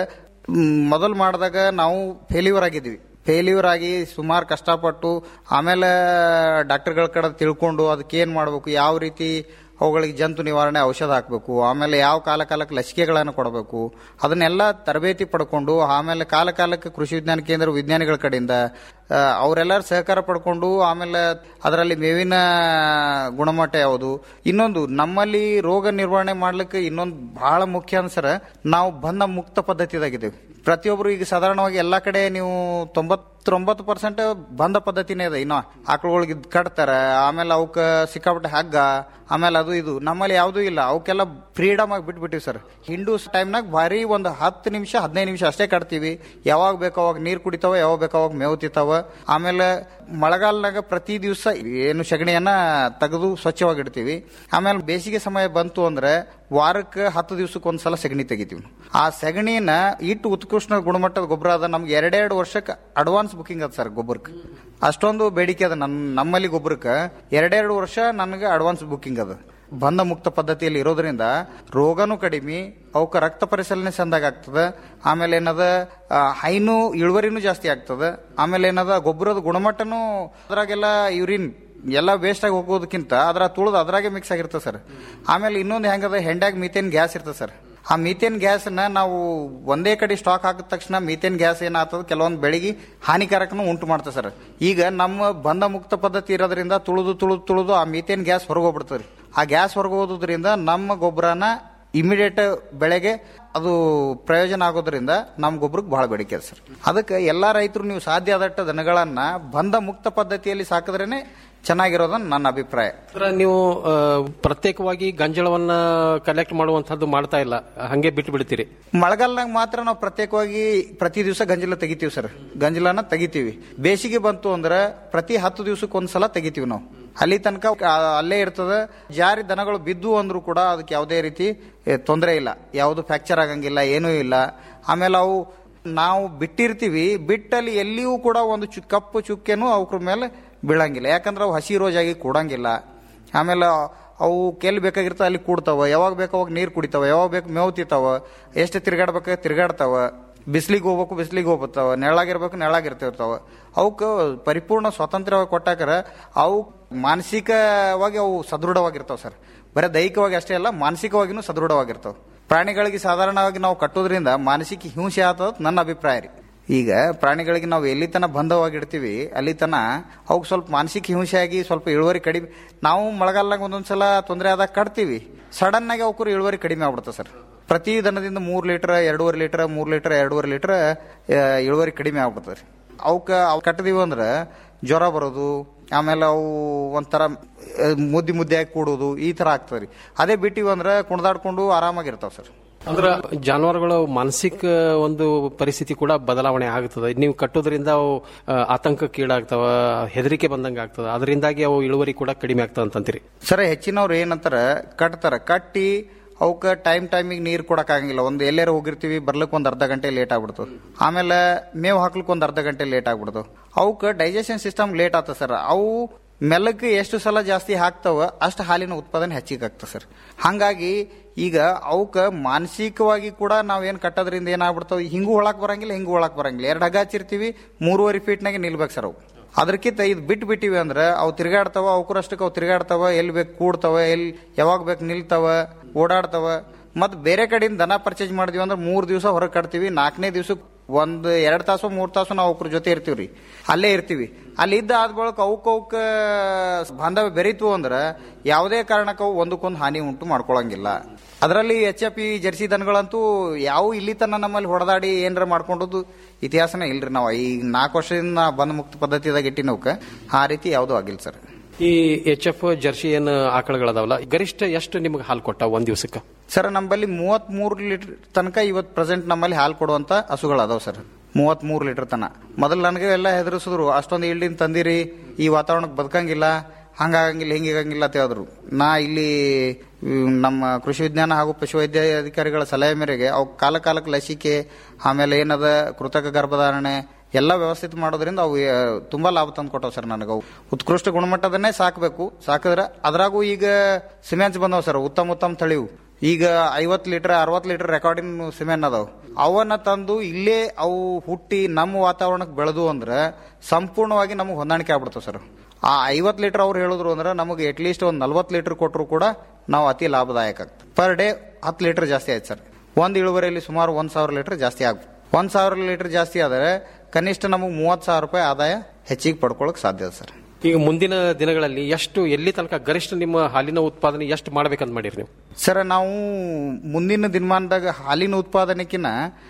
ಮೊದಲು ಮಾಡಿದಾಗ ನಾವು ಫೇಲ್ಯೂರ್ ಆಗಿದ್ವಿ ಫೇಲ್ಯೂರ್ ಆಗಿ ಸುಮಾರು ಕಷ್ಟಪಟ್ಟು ಆಮೇಲೆ ಡಾಕ್ಟರ್ಗಳ ಕಡೆ ತಿಳ್ಕೊಂಡು ಅದಕ್ಕೆ ಏನು ಮಾಡಬೇಕು ಯಾವ ರೀತಿ ಅವುಗಳಿಗೆ ಜಂತು ನಿವಾರಣೆ ಔಷಧ ಹಾಕಬೇಕು ಆಮೇಲೆ ಯಾವ ಕಾಲ ಕಾಲಕ್ಕೆ ಲಸಿಕೆಗಳನ್ನು ಕೊಡಬೇಕು ಅದನ್ನೆಲ್ಲ ತರಬೇತಿ ಪಡ್ಕೊಂಡು ಆಮೇಲೆ ಕಾಲ ಕಾಲಕ್ಕೆ ಕೃಷಿ ವಿಜ್ಞಾನ ಕೇಂದ್ರ ವಿಜ್ಞಾನಿಗಳ ಕಡೆಯಿಂದ ಆ, ಅವರೆಲ್ಲರ ಸಹಕಾರ ಪಡ್ಕೊಂಡು ಆಮೇಲೆ ಅದರಲ್ಲಿ ಮೇವಿನ ಗುಣಮಟ್ಟ ಯಾವುದು ಇನ್ನೊಂದು ನಮ್ಮಲ್ಲಿ ರೋಗ ನಿರ್ವಹಣೆ ಮಾಡ್ಲಿಕ್ಕೆ ಇನ್ನೊಂದು ಬಹಳ ಮುಖ್ಯ ಅನ್ಸರ ನಾವು ಬಂದ ಮುಕ್ತ ಪದ್ಧತಿದಾಗಿದ್ದೇವೆ ಪ್ರತಿಯೊಬ್ಬರು ಈಗ ಸಾಧಾರಣವಾಗಿ ಎಲ್ಲಾ ಕಡೆ ನೀವು ತೊಂಬತ್ತೊಂಬತ್ತು ಪರ್ಸೆಂಟ್ ಬಂದ ಪದ್ಧತಿನೇ ಇದೆ ಇನ್ನು ಆಕಳುಗಳಿಗೆ ಕಟ್ತಾರ ಆಮೇಲೆ ಅವಕ್ಕ ಸಿಕ್ಕಾಪಟ್ಟೆ ಹಗ್ಗ ಆಮೇಲೆ ಅದು ಇದು ನಮ್ಮಲ್ಲಿ ಯಾವುದೂ ಇಲ್ಲ ಅವಕ್ಕೆಲ್ಲ ಫ್ರೀಡಮ್ ಆಗಿ ಬಿಟ್ಬಿಟ್ಟಿವಿ ಸರ್ ಹಿಂಡು ಟೈಮ್ನಾಗ ಭಾರಿ ಒಂದು ಹತ್ತು ನಿಮಿಷ ಹದಿನೈದು ನಿಮಿಷ ಅಷ್ಟೇ ಕಟ್ತೀವಿ ಯಾವಾಗ ಬೇಕೋ ಅವಾಗ ನೀರು ಕುಡಿತಾವ ಯಾವಾಗ ಬೇಕೋ ಅವಾಗ ಮೇವು ತಿಂತಾವ ಆಮೇಲೆ ಮಳೆಗಾಲನಾಗ ಪ್ರತಿ ದಿವಸ ಏನು ಸಗಣಿಯನ್ನ ತೆಗೆದು ಸ್ವಚ್ಛವಾಗಿಡ್ತೀವಿ ಆಮೇಲೆ ಬೇಸಿಗೆ ಸಮಯ ಬಂತು ಅಂದ್ರೆ ವಾರಕ್ಕೆ ಹತ್ತು ದಿವಸಕ್ಕೆ ಒಂದ್ಸಲ ಸಗಣಿ ತೆಗಿತೀವಿ ಆ ಸಗಣಿನ ಇಟ್ಟು ಉತ್ಕೃಷ್ಟ ಗುಣಮಟ್ಟದ ಗೊಬ್ಬರ ಅದ ನಮ್ಗೆ ಎರಡೆರಡು ವರ್ಷಕ್ಕೆ ಅಡ್ವಾನ್ಸ್ ಬುಕಿಂಗ್ ಅದ ಸರ್ ಗೊಬ್ಬರಕ್ಕೆ ಅಷ್ಟೊಂದು ಬೇಡಿಕೆ ಅದ ನನ್ ನಮ್ಮಲ್ಲಿ ಗೊಬ್ಬರಕ್ಕೆ ಎರಡೆರಡು ವರ್ಷ ನನಗೆ ಅಡ್ವಾನ್ಸ್ ಬುಕಿಂಗ್ ಅದ ಬಂಧ ಮುಕ್ತ ಪದ್ಧತಿಯಲ್ಲಿ ಇರೋದ್ರಿಂದ ರೋಗನೂ ಕಡಿಮೆ ಅವಕ್ಕೆ ರಕ್ತ ಪರಿಶೀಲನೆ ಚಂದಾಗ ಆಗ್ತದ ಆಮೇಲೆ ಏನದ ಆ, ಹೈನು ಇಳುವರಿನೂ ಜಾಸ್ತಿ ಆಗ್ತದ ಆಮೇಲೆ ಏನದ ಗೊಬ್ಬರದ ಗುಣಮಟ್ಟನೂ ಅದ್ರಾಗೆಲ್ಲ ಯೂರಿನ್ ಎಲ್ಲ ವೇಸ್ಟ್ ಆಗಿ ಹೋಗೋದಕ್ಕಿಂತ ಅದ್ರ ತುಳಿದು ಅದ್ರಾಗೆ ಮಿಕ್ಸ್ ಆಗಿರ್ತದೆ ಸರ್ ಆಮೇಲೆ ಇನ್ನೊಂದು ಹೆಂಗದ ಹೆಂಡ್ಯಾಗ ಮೀಥೇನ್ ಗ್ಯಾಸ್ ಇರ್ತದೆ ಸರ್ ಆ ಮೀಥೇನ್ ಗ್ಯಾಸ್ನ ನಾವು ಒಂದೇ ಕಡೆ ಸ್ಟಾಕ್ ಹಾಕಿದ ತಕ್ಷಣ ಮೀಥೇನ್ ಗ್ಯಾಸ್ ಏನಾಗ್ತದೆ ಕೆಲವೊಂದು ಬೆಳೆಗೆ ಹಾನಿಕಾರಕನೂ ಉಂಟು ಮಾಡ್ತದೆ ಸರ್ ಈಗ ನಮ್ಮ ಬಂಧ ಮುಕ್ತ ಪದ್ಧತಿ ಇರೋದ್ರಿಂದ ತುಳಿದು ತುಳಿದು ತುಳಿದು ಆ ಮೀಥೇನ್ ಗ್ಯಾಸ್ ಹೊರಗೆ ಹೋಗ್ಬಿಡ್ತದೆ ರೀ ಆ ಗ್ಯಾಸ್ ಹೊರಗೆ ಹೋಗೋದ್ರಿಂದ ನಮ್ಮ ಗೊಬ್ಬರನ ಇಮಿಡಿಯೇಟ್ ಬೆಳೆಗೆ ಅದು ಪ್ರಯೋಜನ ಆಗೋದ್ರಿಂದ ನಮ್ಮ ಗೊಬ್ಬರಕ್ಕೆ ಬಹಳ ಬೇಡಿಕೆ ಇದೆ ಸರ್ ಅದಕ್ಕೆ ಎಲ್ಲ ರೈತರು ನೀವು ಸಾಧ್ಯ ಆದಷ್ಟು ದನಗಳನ್ನ ಬಂಧ ಮುಕ್ತ ಪದ್ಧತಿಯಲ್ಲಿ ಸಾಕಿದ್ರೇನೆ ಚೆನ್ನಾಗಿರೋದನ್ನ ನನ್ನ ಅಭಿಪ್ರಾಯ ಅಂದ್ರೆ ನೀವು ಆ, ಪ್ರತ್ಯೇಕವಾಗಿ ಗಂಜಳವನ್ನ ಕಲೆಕ್ಟ್ ಮಾಡುವಂತಹದ್ದು ಮಾಡ್ತಾ ಇಲ್ಲ ಹಂಗೆ ಬಿಟ್ಟು ಬಿಡ್ತೀರಿ ಮಳೆಗಾಲನಾಗ ಮಾತ್ರ ನಾವು ಪ್ರತ್ಯೇಕವಾಗಿ ಪ್ರತಿ ದಿವಸ ಗಂಜಲ ತೆಗಿತೀವಿ ಸರ್ ಗಂಜಲನ ತೆಗಿತೀವಿ ಬೇಸಿಗೆ ಬಂತು ಅಂದ್ರೆ ಪ್ರತಿ ಹತ್ತು ದಿವಸಕ್ಕೆ ಒಂದ್ಸಲ ತೆಗಿತೀವಿ ನಾವು ಅಲ್ಲಿ ತನಕ ಆ, ಅಲ್ಲೇ ಇರ್ತದೆ ಜಾರಿ ದನಗಳು ಬಿದ್ದು ಅಂದ್ರೂ ಕೂಡ ಅದಕ್ಕೆ ಯಾವುದೇ ರೀತಿ ತೊಂದರೆ ಇಲ್ಲ ಯಾವುದು ಫ್ರಾಕ್ಚರ್ ಆಗಂಗಿಲ್ಲ ಏನೂ ಇಲ್ಲ ಆಮೇಲೆ ಅವು ನಾವು ಬಿಟ್ಟಿರ್ತೀವಿ ಬಿಟ್ಟಲ್ಲಿ ಎಲ್ಲಿಯೂ ಕೂಡ ಒಂದು ಚು ಕಪ್ಪು ಚುಕ್ಕೆನೂ ಅವ್ರ ಮೇಲೆ ಬೀಳಂಗಿಲ್ಲ ಯಾಕಂದ್ರೆ ಅವು ಹಸಿ ರೋಜಾಗಿ ಕೂಡಂಗಿಲ್ಲ ಆಮೇಲೆ ಅವು ಕೆಲ್ ಬೇಕಾಗಿರ್ತಾವ ಅಲ್ಲಿ ಕೂಡ್ತಾವ ಯಾವಾಗ ಬೇಕು ಅವಾಗ ನೀರು ಕುಡಿತಾವ ಯಾವಾಗ ಬೇಕು ಮೇವು ತಿಂತಾವ ಎಷ್ಟು ತಿರ್ಗಾಡ್ಬೇಕು ತಿರ್ಗಾಡ್ತಾವ ಬಿಸಿಲಿಗೆ ಹೋಗ್ಬೇಕು ಬಿಸಿಲಿಗೆ ಹೋಗ್ತಾವ ನೆಳಾಗಿರ್ಬೇಕು ನೆಳಾಗಿರ್ತಿರ್ತಾವ ಅವಕ್ಕೆ ಪರಿಪೂರ್ಣ ಸ್ವಾತಂತ್ರ್ಯವಾಗಿ ಕೊಟ್ಟಾಕರ ಅವು ಮಾನಸಿಕವಾಗಿ ಅವು ಸದೃಢವಾಗಿರ್ತಾವ ಸರ್ ಬರೀ ದೈಹಿಕವಾಗಿ ಅಷ್ಟೇ ಅಲ್ಲ ಮಾನಸಿಕವಾಗಿನೂ ಸದೃಢವಾಗಿರ್ತಾವ ಪ್ರಾಣಿಗಳಿಗೆ ಸಾಧಾರಣವಾಗಿ ನಾವು ಕಟ್ಟೋದ್ರಿಂದ ಮಾನಸಿಕ ಹಿಂಸೆ ಆಗ್ತದ ನನ್ನ ಅಭಿಪ್ರಾಯ ರೀ ಈಗ ಪ್ರಾಣಿಗಳಿಗೆ ನಾವು ಎಲ್ಲಿ ತನ ಬಂಧವಾಗಿಡ್ತೀವಿ ಅಲ್ಲಿ ತನ ಅವಕ್ಕೆ ಸ್ವಲ್ಪ ಮಾನಸಿಕ ಹಿಂಸೆ ಆಗಿ ಸ್ವಲ್ಪ ಇಳುವರಿ ಕಡಿಮೆ ನಾವು ಮಳೆಗಾಲದಾಗ ಒಂದೊಂದ್ಸಲ ತೊಂದರೆ ಆದಾಗ ಕಟ್ತೀವಿ ಸಡನ್ ಆಗಿ ಅವಕ್ಕೂ ಇಳುವರಿ ಕಡಿಮೆ ಆಗ್ಬಿಡುತ್ತೆ ಸರ್ ಪ್ರತಿ ದನದಿಂದ ಮೂರು ಲೀಟರ್ ಎರಡೂವರೆ ಲೀಟರ್ ಮೂರು ಲೀಟರ್ ಎರಡೂವರೆ ಲೀಟರ್ ಇಳುವರಿ ಕಡಿಮೆ ಆಗ್ಬಿಡ್ತದೆ ರೀ ಅವಕ್ಕೆ ಅವು ಕಟ್ಟಿದೀವಿ ಅಂದ್ರೆ ಜ್ವರ ಬರೋದು ಆಮೇಲೆ ಅವು ಒಂಥರ ಆ, ಮುದ್ದೆ ಮುದ್ದೆಯಾಗಿ ಕೂಡೋದು ಈ ಥರ ಆಗ್ತದೆ ರೀ ಅದೇ ಬಿಟ್ಟಿವಿ ಅಂದ್ರೆ ಕುಣ್ದಾಡ್ಕೊಂಡು ಆರಾಮಾಗಿರ್ತಾವೆ ಸರ್ ಅಂದ್ರೆ ಜಾನುವಾರುಗಳ ಮಾನಸಿಕ ಒಂದು ಪರಿಸ್ಥಿತಿ ಕೂಡ ಬದಲಾವಣೆ ಆಗ್ತದೆ ನೀವು ಕಟ್ಟೋದ್ರಿಂದ ಅವು ಆ, ಆತಂಕಕ್ಕೀಡಾಗ್ತಾವ ಹೆದರಿಕೆ ಬಂದಂಗೆ ಆಗ್ತದೆ ಅದರಿಂದಾಗಿ ಅವು ಇಳುವರಿ ಕೂಡ ಕಡಿಮೆ ಆಗ್ತದೆ ಅಂತಂತೀರಿ ಸರ್ ಹೆಚ್ಚಿನವ್ರು ಏನಂತಾರ ಕಟ್ತಾರ ಕಟ್ಟಿ ಅವಕ್ಕೆ ಟೈಮ್ ಟೈಮಿಗೆ ನೀರು ಕೊಡಕ್ಕಾಗಂಗಿಲ್ಲ ಒಂದು ಎಲ್ಲಾರ ಹೋಗಿರ್ತೀವಿ ಬರ್ಲಿಕ್ಕೆ ಒಂದು ಅರ್ಧ ಗಂಟೆ ಲೇಟ್ ಆಗ್ಬಿಡ್ತದೆ ಆಮೇಲೆ ಮೇವು ಹಾಕ್ಲಿಕ್ಕೆ ಒಂದು ಅರ್ಧ ಗಂಟೆ ಲೇಟ್ ಆಗ್ಬಿಡ್ತವೆ ಅವಕ್ಕೆ ಡೈಜೆಷನ್ ಸಿಸ್ಟಮ್ ಲೇಟ್ ಆಗ್ತದೆ ಸರ್ ಅವು ಮೆಲ್ಲಕ್ಕೆ ಎಷ್ಟು ಸಲ ಜಾಸ್ತಿ ಹಾಕ್ತಾವ ಅಷ್ಟು ಹಾಲಿನ ಉತ್ಪಾದನೆ ಹೆಚ್ಚಿಗೆ ಆಗ್ತದೆ ಸರ್ ಹಾಗಾಗಿ ಈಗ ಅವಕ್ಕೆ ಮಾನಸಿಕವಾಗಿ ಕೂಡ ನಾವೇನು ಕಟ್ಟೋದ್ರಿಂದ ಏನಾಗ್ಬಿಡ್ತಾವೆ ಹಿಂಗೂ ಒಳಕ್ ಬರಂಗಿಲ್ಲ ಹಿಂಗೂ ಒಳಕ್ ಬರಂಗಿಲ್ಲ ಎರಡು ಹಗ್ಗ ಹಚ್ಚಿರ್ತೀವಿ ಮೂರುವರೆ ಫೀಟ್ನಾಗೆ ನಿಲ್ಬೇಕು ಸರ್ ಅವು ಅದಕ್ಕಿಂತ ಇದು ಬಿಟ್ಟು ಬಿಟ್ಟಿವಿ ಅಂದ್ರೆ ಅವು ತಿರ್ಗಾಡ್ತಾವ ಅವಕರಷ್ಟಕ್ಕೆ ಅವು ತಿರ್ಗಾಡ್ತಾವ ಎಲ್ಲಿ ಬೇಕು ಕೂಡ್ತಾವ ಎಲ್ಲಿ ಯಾವಾಗ ಬೇಕು ನಿಲ್ತಾವ ಓಡಾಡ್ತಾವ ಮತ್ತು ಬೇರೆ ಕಡೆಯಿಂದ ದನ ಪರ್ಚೇಸ್ ಮಾಡಿದ್ವಿ ಅಂದ್ರೆ ಮೂರು ದಿವಸ ಹೊರಗೆ ಕಟ್ತೀವಿ ನಾಲ್ಕನೇ ದಿವ್ಸಕ್ಕೆ ಒಂದು ಎರಡು ತಾಸು ಮೂರು ತಾಸು ನಾವು ಅವ್ರ ಜೊತೆ ಇರ್ತೀವಿ ರೀ ಅಲ್ಲೇ ಇರ್ತೀವಿ ಅಲ್ಲಿ ಇದ್ದ ಆದ ಬಳಿಕ ಅವಕ್ಕೆ ಅವಕ್ಕೆ ಬಾಂಧವ್ಯ ಬೆರೀತು ಅಂದ್ರೆ ಯಾವುದೇ ಕಾರಣಕ್ಕೆ ಅವು ಒಂದಕ್ಕೊಂದು ಹಾನಿ ಉಂಟು ಮಾಡ್ಕೊಳಂಗಿಲ್ಲ ಅದರಲ್ಲಿ ಎಚ್ ಎಫ್ ಇ ಜರ್ಸಿ ದನಗಳಂತೂ ಯಾವ ಇಲ್ಲಿ ತನ ನಮ್ಮಲ್ಲಿ ಹೊಡೆದಾಡಿ ಏನಾರ ಮಾಡ್ಕೊಂಡದ್ದು ಇತಿಹಾಸನೇ ಇಲ್ರಿ ನಾವು ಈ ನಾಲ್ಕು ವರ್ಷದಿಂದ ಬಂದ್ ಮುಕ್ತ ಪದ್ಧತಿದಾಗ ಇಟ್ಟಿನವಕ್ಕೆ ಆ ರೀತಿ ಯಾವುದೂ ಆಗಿಲ್ಲ ಸರ್ ಈ ಎಚ್ ಎಫ್ ಜರ್ಸಿ ಏನು ಆಕಳಗಳದಾವಲ್ಲ ಗರಿಷ್ಠ ಎಷ್ಟು ನಿಮ್ಗೆ ಹಾಲು ಕೊಟ್ಟ ಒಂದ್ ದಿವಸಕ್ಕೆ ಸರ್ ನಮ್ಮಲ್ಲಿ ಮೂವತ್ತ್ ಮೂರು ಲೀಟರ್ ತನಕ ಇವತ್ತು ಪ್ರೆಸೆಂಟ್ ನಮ್ಮಲ್ಲಿ ಹಾಲು ಕೊಡುವಂತ ಹಸುಗಳು ಅದಾವ ಸರ್ ಮೂವತ್ತ್ ಮೂರು ಲೀಟರ್ ತನ ಮೊದಲು ನನಗೆ ಎಲ್ಲ ಹೆದರಿಸಿದ್ರು ಅಷ್ಟೊಂದು ಇಲ್ಡಿನ್ ತಂದಿರಿ ಈ ವಾತಾವರಣಕ್ಕೆ ಬದುಕಂಗಿಲ್ಲ ಹಂಗಾಗಂಗಿಲ್ಲ ಹಿಂಗಿಗಂಗಿಲ್ಲ ಅಂತ ಹೇಳಿದ್ರು ನಾ ಇಲ್ಲಿ ಮ್, ನಮ್ಮ ಕೃಷಿ ವಿಜ್ಞಾನ ಹಾಗೂ ಪಶುವೈದ್ಯ ಅಧಿಕಾರಿಗಳ ಸಲಹೆ ಮೇರೆಗೆ ಅವು ಕಾಲ ಕಾಲಕ್ಕೆ ಲಸಿಕೆ ಆಮೇಲೆ ಏನದ ಕೃತಕ ಗರ್ಭಧಾರಣೆ ಎಲ್ಲ ವ್ಯವಸ್ಥಿತ ಮಾಡೋದ್ರಿಂದ ಅವು ಆ, ತುಂಬಾ ಲಾಭ ತಂದು ಕೊಟ್ಟವು ಸರ್ ನನಗೆ ಅವು ಉತ್ಕೃಷ್ಟ ಗುಣಮಟ್ಟದನ್ನೇ ಸಾಕಬೇಕು ಸಾಕಿದ್ರೆ ಅದ್ರಾಗೂ ಈಗ ಸಿಮೆಂಟ್ಸ್ ಬಂದವು ಸರ್ ಉತ್ತಮ ಉತ್ತಮ ತಳಿವು ಈಗ ಐವತ್ತು ಲೀಟರ್ ಅರವತ್ತು ಲೀಟರ್ ರೆಕಾರ್ಡಿಂಗ್ ಸಿಮೆಂಟ್ ಅದಾವ ಅವನ್ನ ತಂದು ಇಲ್ಲೇ ಅವು ಹುಟ್ಟಿ ನಮ್ಮ ವಾತಾವರಣಕ್ಕೆ ಬೆಳೆದು ಅಂದ್ರೆ ಸಂಪೂರ್ಣವಾಗಿ ನಮಗೆ ಹೊಂದಾಣಿಕೆ ಆಗ್ಬಿಡ್ತಾವೆ ಸರ್ ಆ ಐವತ್ತು ಲೀಟರ್ ಅವ್ರು ಹೇಳಿದ್ರು ಅಂದ್ರೆ ನಮಗೆ ಅಟ್ಲೀಸ್ಟ್ ಒಂದು ನಲ್ವತ್ತು ಲೀಟರ್ ಕೊಟ್ಟರು ಕೂಡ ನಾವು ಅತಿ ಲಾಭದಾಯಕ ಆಗ್ತದೆ ಪರ್ ಡೇ ಹತ್ತು ಲೀಟರ್ ಜಾಸ್ತಿ ಆಯ್ತು ಸರ್ ಒಂದು ಇಳುವರಿಯಲ್ಲಿ ಸುಮಾರು ಒಂದು ಸಾವಿರ ಲೀಟರ್ ಜಾಸ್ತಿ ಆಗ್ಬೋದು ಒಂದು ಸಾವಿರ ಲೀಟರ್ ಜಾಸ್ತಿ ಆದರೆ ಕನಿಷ್ಠ ನಮಗೆ ಮೂವತ್ತು ಸಾವಿರ ರೂಪಾಯಿ ಆದಾಯ ಹೆಚ್ಚಿಗೆ ಪಡ್ಕೊಳಕ್ ಸಾಧ್ಯ ಇದೆ ಸರ್ ಈಗ ಮುಂದಿನ ದಿನಗಳಲ್ಲಿ ಎಷ್ಟು ಎಲ್ಲಿ ತನಕ ಗರಿಷ್ಠ ನಿಮ್ಮ ಹಾಲಿನ ಉತ್ಪಾದನೆ ಎಷ್ಟು ಮಾಡ್ಬೇಕಂತ ಮಾಡಿರಿ ನೀವು ಸರ್ ನಾವು ಮುಂದಿನ ದಿನಮಾನದಾಗ ಹಾಲಿನ ಉತ್ಪಾದನೆಕಿನ್ನ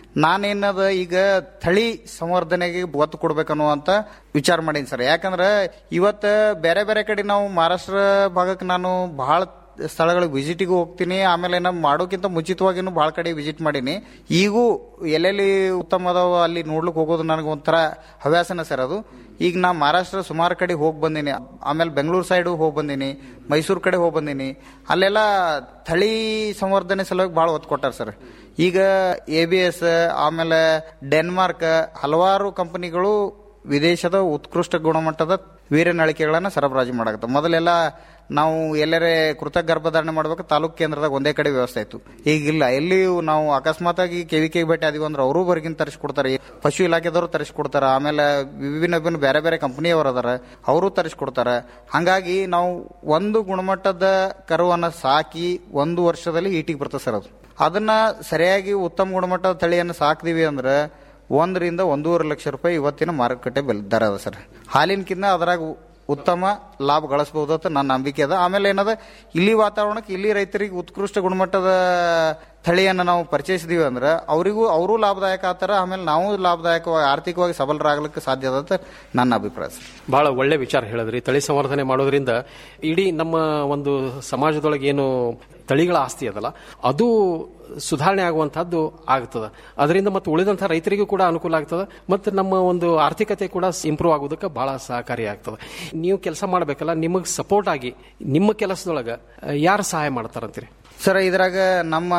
ನಾನೇನದ ಈಗ ತಳಿ ಸಂವರ್ಧನೆಗೆ ಒತ್ತು ಕೊಡ್ಬೇಕನ್ನುವಂತ ವಿಚಾರ ಮಾಡೀನಿ ಸರ್ ಯಾಕಂದ್ರೆ ಇವತ್ತು ಬೇರೆ ಬೇರೆ ಕಡೆ ನಾವು ಮಹಾರಾಷ್ಟ್ರ ಭಾಗಕ್ಕೆ ನಾನು ಬಹಳ ಸ್ಥಳಗಳಿಗೆ ವಿಸಿಟಿಗೂ ಹೋಗ್ತೀನಿ ಆಮೇಲೆ ನಮ್ಮ ಮಾಡೋಕ್ಕಿಂತ ಮುಂಚಿತವಾಗಿನೂ ಭಾಳ ಕಡೆ ವಿಸಿಟ್ ಮಾಡೀನಿ ಈಗೂ ಎಲ್ಲೆಲ್ಲಿ ಉತ್ತಮ ಅದಾವ ಅಲ್ಲಿ ನೋಡ್ಲಿಕ್ಕೆ ಹೋಗೋದು ನನಗೆ ಒಂಥರ ಹವ್ಯಾಸನ ಸರ್ ಅದು ಈಗ ನಾ ಮಹಾರಾಷ್ಟ್ರ ಸುಮಾರು ಕಡೆ ಹೋಗಿ ಬಂದೀನಿ ಆಮೇಲೆ ಬೆಂಗಳೂರು ಸೈಡು ಹೋಗಿ ಬಂದೀನಿ ಮೈಸೂರು ಕಡೆ ಹೋಗಿ ಬಂದೀನಿ ಅಲ್ಲೆಲ್ಲ ತಳಿ ಸಂವರ್ಧನೆ ಸಲುವಾಗಿ ಭಾಳ ಒತ್ತು ಕೊಟ್ಟಾರ ಸರ್ ಈಗ ಎ ಬಿ ಎಸ್ ಆಮೇಲೆ ಡೆನ್ಮಾರ್ಕ್ ಹಲವಾರು ಕಂಪನಿಗಳು ವಿದೇಶದ ಉತ್ಕೃಷ್ಟ ಗುಣಮಟ್ಟದ ವೀರ್ಯನಳಿಕೆಗಳನ್ನು ಸರಬರಾಜು ಮಾಡಾಕತ್ತ ಮೊದಲೆಲ್ಲ ನಾವು ಎಲ್ಲರೇ ಕೃತಕ ಗರ್ಭಧಾರಣೆ ಮಾಡ್ಬೇಕು ತಾಲೂಕು ಕೇಂದ್ರದಾಗ ಒಂದೇ ಕಡೆ ವ್ಯವಸ್ಥೆ ಇತ್ತು ಈಗಿಲ್ಲ ಎಲ್ಲಿಯೂ ನಾವು ಅಕಸ್ಮಾತಾಗಿ ಕೆವಿ ಕೆ ಭೇಟಿ ಆದಿವಿ ಅಂದ್ರೆ ಅವರು ಹೊರಗಿನ ತರಿಸ್ಕೊಡ್ತಾರೆ ಪಶು ಇಲಾಖೆದವರು ತರಿಸ್ಕೊಡ್ತಾರೆ ಆಮೇಲೆ ವಿಭಿನ್ನ ವಿಭಿನ್ನ ಬೇರೆ ಬೇರೆ ಕಂಪನಿಯವರು ಅದಾರ ಅವರು ತರಿಸ್ಕೊಡ್ತಾರೆ ಹಾಗಾಗಿ ನಾವು ಒಂದು ಗುಣಮಟ್ಟದ ಕರುವನ್ನು ಸಾಕಿ ಒಂದು ವರ್ಷದಲ್ಲಿ ಈಟಿಗೆ ಬರ್ತದೆ ಸರ್ ಅದು ಅದನ್ನ ಸರಿಯಾಗಿ ಉತ್ತಮ ಗುಣಮಟ್ಟದ ತಳಿಯನ್ನು ಸಾಕ್ದಿವಿ ಅಂದ್ರೆ ಒಂದರಿಂದ ಒಂದೂವರೆ ಲಕ್ಷ ರೂಪಾಯಿ ಇವತ್ತಿನ ಮಾರುಕಟ್ಟೆ ಬೆಲೆ ದರ ಅದ ಸರ್ ಹಾಲಿನಕಿಂತ ಅದ್ರಾಗ ಉತ್ತಮ ಲಾಭ ಗಳಿಸಬಹುದು ಅಂತ ನನ್ನ ನಂಬಿಕೆ ಅದ ಆಮೇಲೆ ಏನದ ಇಲ್ಲಿ ವಾತಾವರಣಕ್ಕೆ ಇಲ್ಲಿ ರೈತರಿಗೆ ಉತ್ಕೃಷ್ಟ ಗುಣಮಟ್ಟದ ತಳಿಯನ್ನು ನಾವು ಪರಿಚಯಿಸಿದೀವಿ ಅಂದ್ರೆ ಅವರಿಗೂ ಅವರು ಲಾಭದಾಯಕ ಆಗ್ತಾರ ಆಮೇಲೆ ನಾವು ಲಾಭದಾಯಕವಾಗಿ ಆರ್ಥಿಕವಾಗಿ ಸಬಲರಾಗಲಿಕ್ಕೆ ಸಾಧ್ಯ ಅದ ಅಂತ ನನ್ನ ಅಭಿಪ್ರಾಯ ಸರ್ ಬಹಳ ಒಳ್ಳೆ ವಿಚಾರ ಹೇಳಿದ್ರಿ ತಳಿ ಸಂವರ್ಧನೆ ಮಾಡೋದ್ರಿಂದ ಇಡೀ ನಮ್ಮ ಒಂದು ಸಮಾಜದೊಳಗೆ ಏನು ತಳಿಗಳ ಆಸ್ತಿ ಅದಲ್ಲ ಅದು ಸುಧಾರಣೆ ಆಗುವಂತಹದ್ದು ಆಗ್ತದೆ ಅದರಿಂದ ಮತ್ತು ಉಳಿದಂತಹ ರೈತರಿಗೂ ಕೂಡ ಅನುಕೂಲ ಆಗ್ತದೆ ಮತ್ತು ನಮ್ಮ ಒಂದು ಆರ್ಥಿಕತೆ ಕೂಡ ಇಂಪ್ರೂವ್ ಆಗೋದಕ್ಕೆ ಬಹಳ ಸಹಕಾರಿ ಆಗ್ತದೆ ನೀವು ಕೆಲಸ ಮಾಡಬೇಕಲ್ಲ ನಿಮಗೆ ಸಪೋರ್ಟ್ ಆಗಿ ನಿಮ್ಮ ಕೆಲಸದೊಳಗೆ ಯಾರು ಸಹಾಯ ಮಾಡ್ತಾರಂತೀರಿ ಸರ್ ಇದ್ರಾಗ ನಮ್ಮ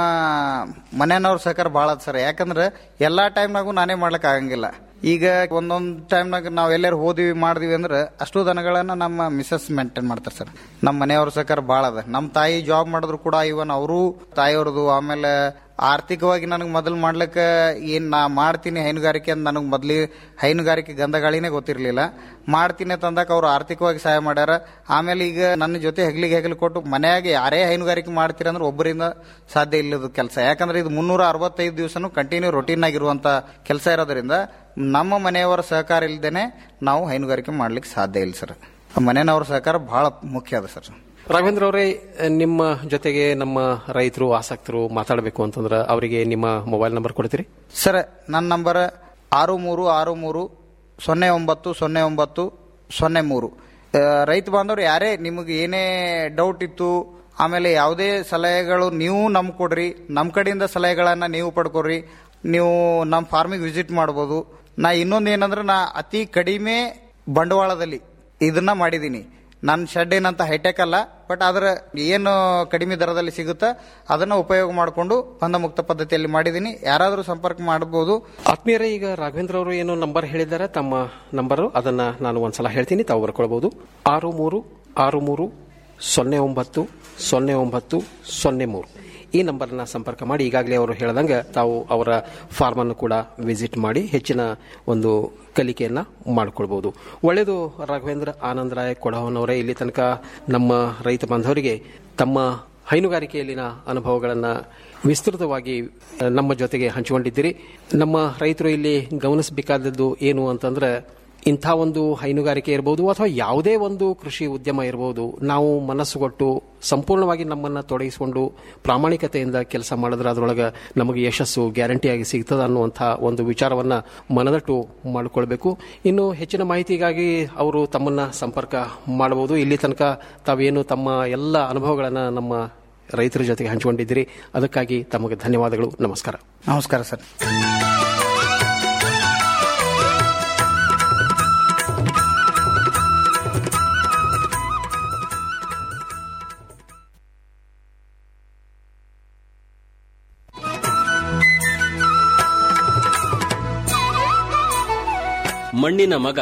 ಮನೆಯವ್ರ ಸಹಕಾರ ಭಾಳ ಅದ ಸರ್ ಯಾಕಂದ್ರೆ ಎಲ್ಲಾ ಟೈಮ್ನಾಗೂ ನಾನೇ ಮಾಡ್ಲಿಕ್ಕೆ ಆಗಂಗಿಲ್ಲ ಈಗ ಒಂದೊಂದು ಟೈಮ್ನಾಗ ನಾವು ಎಲ್ಲರೂ ಹೋದಿವಿ ಮಾಡಿದ್ವಿ ಅಂದ್ರೆ ಅಷ್ಟು ದನಗಳನ್ನ ನಮ್ಮ ಮಿಸಸ್ ಮೇಂಟೈನ್ ಮಾಡ್ತಾರೆ ಸರ್ ನಮ್ಮ ಮನೆಯವ್ರ ಸಹಕಾರ ಭಾಳ ಅದ ನಮ್ಮ ತಾಯಿ ಜಾಬ್ ಮಾಡಿದ್ರು ಕೂಡ ಇವನ್ ಅವರು ತಾಯಿಯವ್ರದ್ದು ಆಮೇಲೆ ಆರ್ಥಿಕವಾಗಿ ನನಗೆ ಮೊದಲು ಮಾಡ್ಲಿಕ್ಕೆ ಏನು ನಾ ಮಾಡ್ತೀನಿ ಹೈನುಗಾರಿಕೆ ಅಂತ ನನಗೆ ಮೊದಲು ಹೈನುಗಾರಿಕೆ ಗಂಧಗಾಳಿನೇ ಗೊತ್ತಿರಲಿಲ್ಲ ಮಾಡ್ತೀನಿ ತಂದಾಗ ಅವ್ರು ಆರ್ಥಿಕವಾಗಿ ಸಹಾಯ ಮಾಡ್ಯಾರ ಆಮೇಲೆ ಈಗ ನನ್ನ ಜೊತೆ ಹೆಗ್ಲಿಗೆ ಹೆಗಲು ಕೊಟ್ಟು ಮನೆಯಾಗೆ ಯಾರೇ ಹೈನುಗಾರಿಕೆ ಮಾಡ್ತೀರ ಅಂದ್ರೆ ಒಬ್ಬರಿಂದ ಸಾಧ್ಯ ಇಲ್ಲದ ಕೆಲಸ ಯಾಕಂದ್ರೆ ಇದು ಮುನ್ನೂರ ಅರವತ್ತೈದು ದಿವಸನೂ ಕಂಟಿನ್ಯೂ ರೊಟೀನ್ ಆಗಿರುವಂತ ಕೆಲಸ ಇರೋದ್ರಿಂದ ನಮ್ಮ ಮನೆಯವರ ಸಹಕಾರ ಇಲ್ಲದೇನೆ ನಾವು ಹೈನುಗಾರಿಕೆ ಮಾಡ್ಲಿಕ್ಕೆ ಸಾಧ್ಯ ಇಲ್ಲ ಸರ್ ಮನೆಯವ್ರ ಸಹಕಾರ ಬಹಳ ಮುಖ್ಯ ಅದ ಸರ್ ರಾಘವೇಂದ್ರ ಅವರೇ ನಿಮ್ಮ ಜೊತೆಗೆ ನಮ್ಮ ರೈತರು ಆಸಕ್ತರು ಮಾತಾಡಬೇಕು ಅಂತಂದ್ರೆ ಅವರಿಗೆ ನಿಮ್ಮ ಮೊಬೈಲ್ ನಂಬರ್ ಕೊಡ್ತೀರಿ ಸರ್ ನನ್ನ ನಂಬರ್ ಆರು ಮೂರು ಆರು ಮೂರು ಸೊನ್ನೆ ಒಂಬತ್ತು ಸೊನ್ನೆ ಒಂಬತ್ತು ಸೊನ್ನೆ ಮೂರು ಆ, ರೈತ ಬಾಂಧವರು ಯಾರೇ ನಿಮಗೆ ಏನೇ ಡೌಟ್ ಇತ್ತು ಆಮೇಲೆ ಯಾವುದೇ ಸಲಹೆಗಳು ನೀವು ನಮ್ಗೆ ಕೊಡ್ರಿ ನಮ್ಮ ಕಡೆಯಿಂದ ಸಲಹೆಗಳನ್ನು ನೀವು ಪಡ್ಕೊಡ್ರಿ ನೀವು ನಮ್ಮ ಫಾರ್ಮಿಗೆ ವಿಸಿಟ್ ಮಾಡ್ಬೋದು ನಾ ಇನ್ನೊಂದು ಏನಂದ್ರೆ ನಾ ಅತಿ ಕಡಿಮೆ ಬಂಡವಾಳದಲ್ಲಿ ಇದನ್ನ ಮಾಡಿದ್ದೀನಿ ನನ್ನ ಶೆಡ್ ಏನಂತ ಹೈಟೆಕ್ ಅಲ್ಲ ಬಟ್ ಅದರ ಏನು ಕಡಿಮೆ ದರದಲ್ಲಿ ಸಿಗುತ್ತಾ ಅದನ್ನ ಉಪಯೋಗ ಮಾಡಿಕೊಂಡು ಬಂಧ ಮುಕ್ತ ಪದ್ಧತಿಯಲ್ಲಿ ಮಾಡಿದ್ದೀನಿ ಯಾರಾದರೂ ಸಂಪರ್ಕ ಮಾಡಬಹುದು ಆತ್ಮೀಯರೇ ಈಗ ರಾಘವೇಂದ್ರ ಅವರು ಏನು ನಂಬರ್ ಹೇಳಿದ್ದಾರೆ ತಮ್ಮ ನಂಬರು ಅದನ್ನ ನಾನು ಒಂದ್ಸಲ ಹೇಳ್ತೀನಿ ತಾವು ಬರ್ಕೊಳ್ಬಹುದು ಆರು ಮೂರು ಆರು ಮೂರು ಸೊನ್ನೆ ಒಂಬತ್ತು ಸೊನ್ನೆ ಒಂಬತ್ತು ಸೊನ್ನೆ ಮೂರು ಈ ನಂಬರ್ನ ಸಂಪರ್ಕ ಮಾಡಿ ಈಗಾಗಲೇ ಅವರು ಹೇಳ್ದಂಗೆ ತಾವು ಅವರ ಫಾರ್ಮ್ ಅನ್ನು ಕೂಡ ವಿಸಿಟ್ ಮಾಡಿ ಹೆಚ್ಚಿನ ಒಂದು ಕಲಿಕೆಯನ್ನ ಮಾಡಿಕೊಳ್ಬಹುದು ಒಳ್ಳೆಯದು ರಾಘವೇಂದ್ರ ಆನಂದರಾಯ ಕೊಡವನವರೇ ಇಲ್ಲಿ ತನಕ ನಮ್ಮ ರೈತ ಬಾಂಧವರಿಗೆ ತಮ್ಮ ಹೈನುಗಾರಿಕೆಯಲ್ಲಿನ ಅನುಭವಗಳನ್ನ ವಿಸ್ತೃತವಾಗಿ ಅಹ್, ನಮ್ಮ ಜೊತೆಗೆ ಹಂಚಿಕೊಂಡಿದ್ದೀರಿ ನಮ್ಮ ರೈತರು ಇಲ್ಲಿ ಗಮನಿಸಬೇಕಾದದ್ದು ಏನು ಅಂತಂದ್ರೆ ಇಂಥ ಒಂದು ಹೈನುಗಾರಿಕೆ ಇರಬಹುದು ಅಥವಾ ಯಾವುದೇ ಒಂದು ಕೃಷಿ ಉದ್ಯಮ ಇರಬಹುದು ನಾವು ಮನಸ್ಸುಗೊಟ್ಟು ಸಂಪೂರ್ಣವಾಗಿ ನಮ್ಮನ್ನ ತೊಡಗಿಸಿಕೊಂಡು ಪ್ರಾಮಾಣಿಕತೆಯಿಂದ ಕೆಲಸ ಮಾಡಿದ್ರೆ ಅದರೊಳಗೆ ನಮಗೆ ಯಶಸ್ಸು ಗ್ಯಾರಂಟಿಯಾಗಿ ಸಿಗ್ತದ ಅನ್ನುವಂಥ ಒಂದು ವಿಚಾರವನ್ನ ಮನದಟ್ಟು ಮಾಡಿಕೊಳ್ಬೇಕು ಇನ್ನು ಹೆಚ್ಚಿನ ಮಾಹಿತಿಗಾಗಿ ಅವರು ತಮ್ಮನ್ನ ಸಂಪರ್ಕ ಮಾಡಬಹುದು ಇಲ್ಲಿ ತನಕ ತಾವೇನು ತಮ್ಮ ಎಲ್ಲ ಅನುಭವಗಳನ್ನ ನಮ್ಮ ರೈತರ ಜೊತೆಗೆ ಹಂಚಿಕೊಂಡಿದ್ದೀರಿ ಅದಕ್ಕಾಗಿ ತಮಗೆ ಧನ್ಯವಾದಗಳು ನಮಸ್ಕಾರ ನಮಸ್ಕಾರ ಸರ್ ಮಣ್ಣಿನ ಮಗ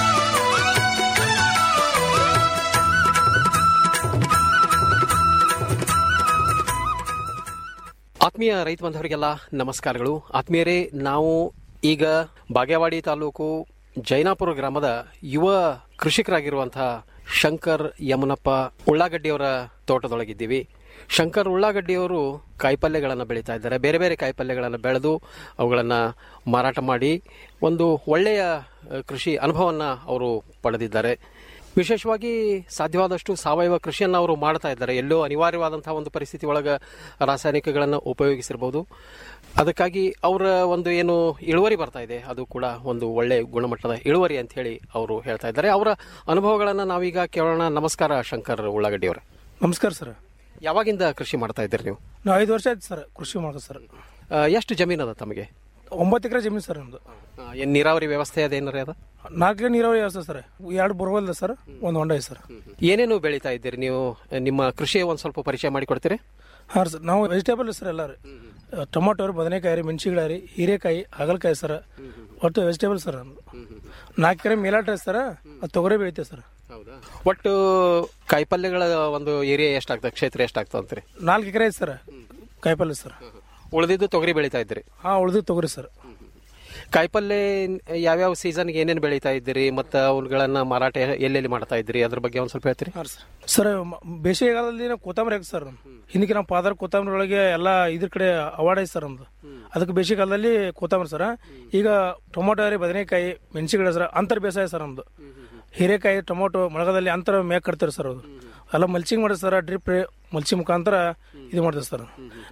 ಆತ್ಮೀಯ ರೈತ ಬಾಂಧವರಿಗೆಲ್ಲ ನಮಸ್ಕಾರಗಳು ಆತ್ಮೀಯರೇ ನಾವು ಈಗ ಬಾಗೇವಾಡಿ ತಾಲೂಕು ಜೈನಾಪುರ ಗ್ರಾಮದ ಯುವ ಕೃಷಿಕರಾಗಿರುವಂತಹ ಶಂಕರ್ ಯಮನಪ್ಪ ಉಳ್ಳಾಗಡ್ಡಿಯವರ ತೋಟದೊಳಗಿದ್ದೀವಿ ಶಂಕರ್ ಉಳ್ಳಾಗಡ್ಡಿಯವರು ಕಾಯಿಪಲ್ಯಗಳನ್ನು ಬೆಳೀತಾ ಇದ್ದಾರೆ ಬೇರೆ ಬೇರೆ ಕಾಯಿಪಲ್ಯಗಳನ್ನು ಬೆಳೆದು ಅವುಗಳನ್ನು ಮಾರಾಟ ಮಾಡಿ ಒಂದು ಒಳ್ಳೆಯ ಅಹ್, ಕೃಷಿ ಅನುಭವವನ್ನು ಅವರು ಪಡೆದಿದ್ದಾರೆ ವಿಶೇಷವಾಗಿ ಸಾಧ್ಯವಾದಷ್ಟು ಸಾವಯವ ಕೃಷಿಯನ್ನು ಅವರು ಮಾಡ್ತಾ ಇದ್ದಾರೆ ಎಲ್ಲೋ ಅನಿವಾರ್ಯವಾದಂತಹ ಒಂದು ಪರಿಸ್ಥಿತಿ ಒಳಗೆ ರಾಸಾಯನಿಕಗಳನ್ನು ಉಪಯೋಗಿಸಿರಬಹುದು ಅದಕ್ಕಾಗಿ ಅವರ ಒಂದು ಏನು ಇಳುವರಿ ಬರ್ತಾ ಇದೆ ಅದು ಕೂಡ ಒಂದು ಒಳ್ಳೆ ಗುಣಮಟ್ಟದ ಇಳುವರಿ ಅಂತ ಹೇಳಿ ಅವರು ಹೇಳ್ತಾ ಇದ್ದಾರೆ ಅವರ ಅನುಭವಗಳನ್ನು ನಾವೀಗ ಕೇಳೋಣ ನಮಸ್ಕಾರ ಶಂಕರ್ ಉಳ್ಳಾಗಡ್ಡಿ ಅವರ ನಮಸ್ಕಾರ ಸರ್ ಯಾವಾಗಿಂದ ಕೃಷಿ ಮಾಡ್ತಾ ಇದ್ದೀರಿ ನೀವು ನಾವು ಐದು ವರ್ಷ ಆಯ್ತು ಸರ್ ಕೃಷಿ ಮಾಡೋದು ಸರ್ ಆ, ಎಷ್ಟು ಜಮೀನು ಅದ ತಮಗೆ ಒಂಬತ್ತು ಎಕರೆ ಜಮೀನು ಸರ್ ನಮ್ದು ಏನು ನೀರಾವರಿ ವ್ಯವಸ್ಥೆ ಅದೇನಾರ ಅದ ನಾಲ್ಕು ಎಕರೆ ನೀರಾವರಿ ವ್ಯವಸ್ಥೆ ಸರ್ ಎರಡು ಬೋರ್ವೆಲ್ ಸರ್ ಒಂದು ಹೊಂಡ ಐತೆ ಸರ್ ಏನೇನು ಬೆಳೀತಾ ಇದ್ದೀರಿ ನೀವು ನಿಮ್ಮ ಕೃಷಿ ಒಂದು ಸ್ವಲ್ಪ ಪರಿಚಯ ಮಾಡಿಕೊಡ್ತೀರಿ ಹಾಂ ಸರ್ ನಾವು ವೆಜಿಟೇಬಲ್ ಸರ್ ಎಲ್ಲ ರೀ ಟೊಮಾಟೊ ರೀ ಬದನೆಕಾಯಿ ರೀ ಮೆಣಸಿನಕಾಯಿ ರೀ ಹೀರೆಕಾಯಿ ಹಾಗಲಕಾಯಿ ಸರ್ ಒಟ್ಟು ವೆಜಿಟೇಬಲ್ ಸರ್ ನಮ್ದು ನಾಲ್ಕು ಎಕರೆ ಮೇಲಾಟ ಐತೆ ಸರ್ ಅದು ತೊಗರಿ ಬೆಳಿತೇವೆ ಸರ್ ಒಟ್ಟು ಕಾಯಿಪಲ್ಯಗಳ ಒಂದು ಏರಿಯಾ ಎಷ್ಟಾಗ್ತದೆ ಕ್ಷೇತ್ರ ಎಷ್ಟಾಗ್ತದೆ ಅಂತೀರಿ ನಾಲ್ಕು ಎಕರೆ ಐತೆ ಸರ್ ಕಾಯಿಪಲ್ಲೆ ಸರ್ ಉಳಿದಿದ್ದು ತೊಗರಿ ಬೆಳೀತಾ ಇದ್ದೀರಿ ಹಾಂ ಉಳಿದು ತೊಗರಿ ಸರ್ ಕಾಯಿಪಲ್ಯ ಯಾವ್ಯಾವ ಸೀಸನ್ಗೆ ಏನೇನು ಬೆಳೀತಾ ಇದ್ದೀರಿ ಮತ್ತು ಅವುಗಳನ್ನ ಮಾರಾಟ ಎಲ್ಲೆಲ್ಲಿ ಮಾಡ್ತಾ ಇದ್ದೀರಿ ಅದ್ರ ಬಗ್ಗೆ ಒಂದು ಸ್ವಲ್ಪ ಹೇಳ್ತೀರಿ ಸರ್ ಮ- ಬೇಸಿಗೆಗಾಲದಲ್ಲಿ ನಾವು ಕೊತ್ತಂಬರಿ ಹಾಕಿ ಸರ್ ಹಿಂದಕ್ಕೆ ನಮ್ಮ ಫಾದರ್ ಕೊತ್ತಂಬರಿ ಒಳಗೆ ಎಲ್ಲ ಇದ್ರ ಕಡೆ ಅವಾರ್ಡ್ ಐತೆ ಸರ್ ನಮ್ದು ಅದಕ್ಕೆ ಬೇಸಿಗೆಗಾಲದಲ್ಲಿ ಕೊತ್ತಂಬರಿ ಸರ್ ಈಗ ಟೊಮೊಟೊ ರೀ ಬದನೆಕಾಯಿ ಮೆಣಸಿನಕಾಯಿ ಸರ್ ಅಂತರ್ ಬೇಸಾಯ ಸರ್ ನಮ್ದು ಹೀರೆಕಾಯಿ ಟೊಮೊಟೊ ಮೊಳಗದಲ್ಲಿ ಅಂತರ ಮೇಕ್ ಕಟ್ತಾರೆ ಸರ್ ಅದು ಎಲ್ಲ ಮಲ್ಚಿಂಗ್ ಮಾಡಿದೆ ಸರ್ ಡ್ರಿಪ್ ಮಲ್ಚಿಂಗ್ ಮುಖಾಂತರ ಇದು ಮಾಡ್ತೀವಿ ಸರ್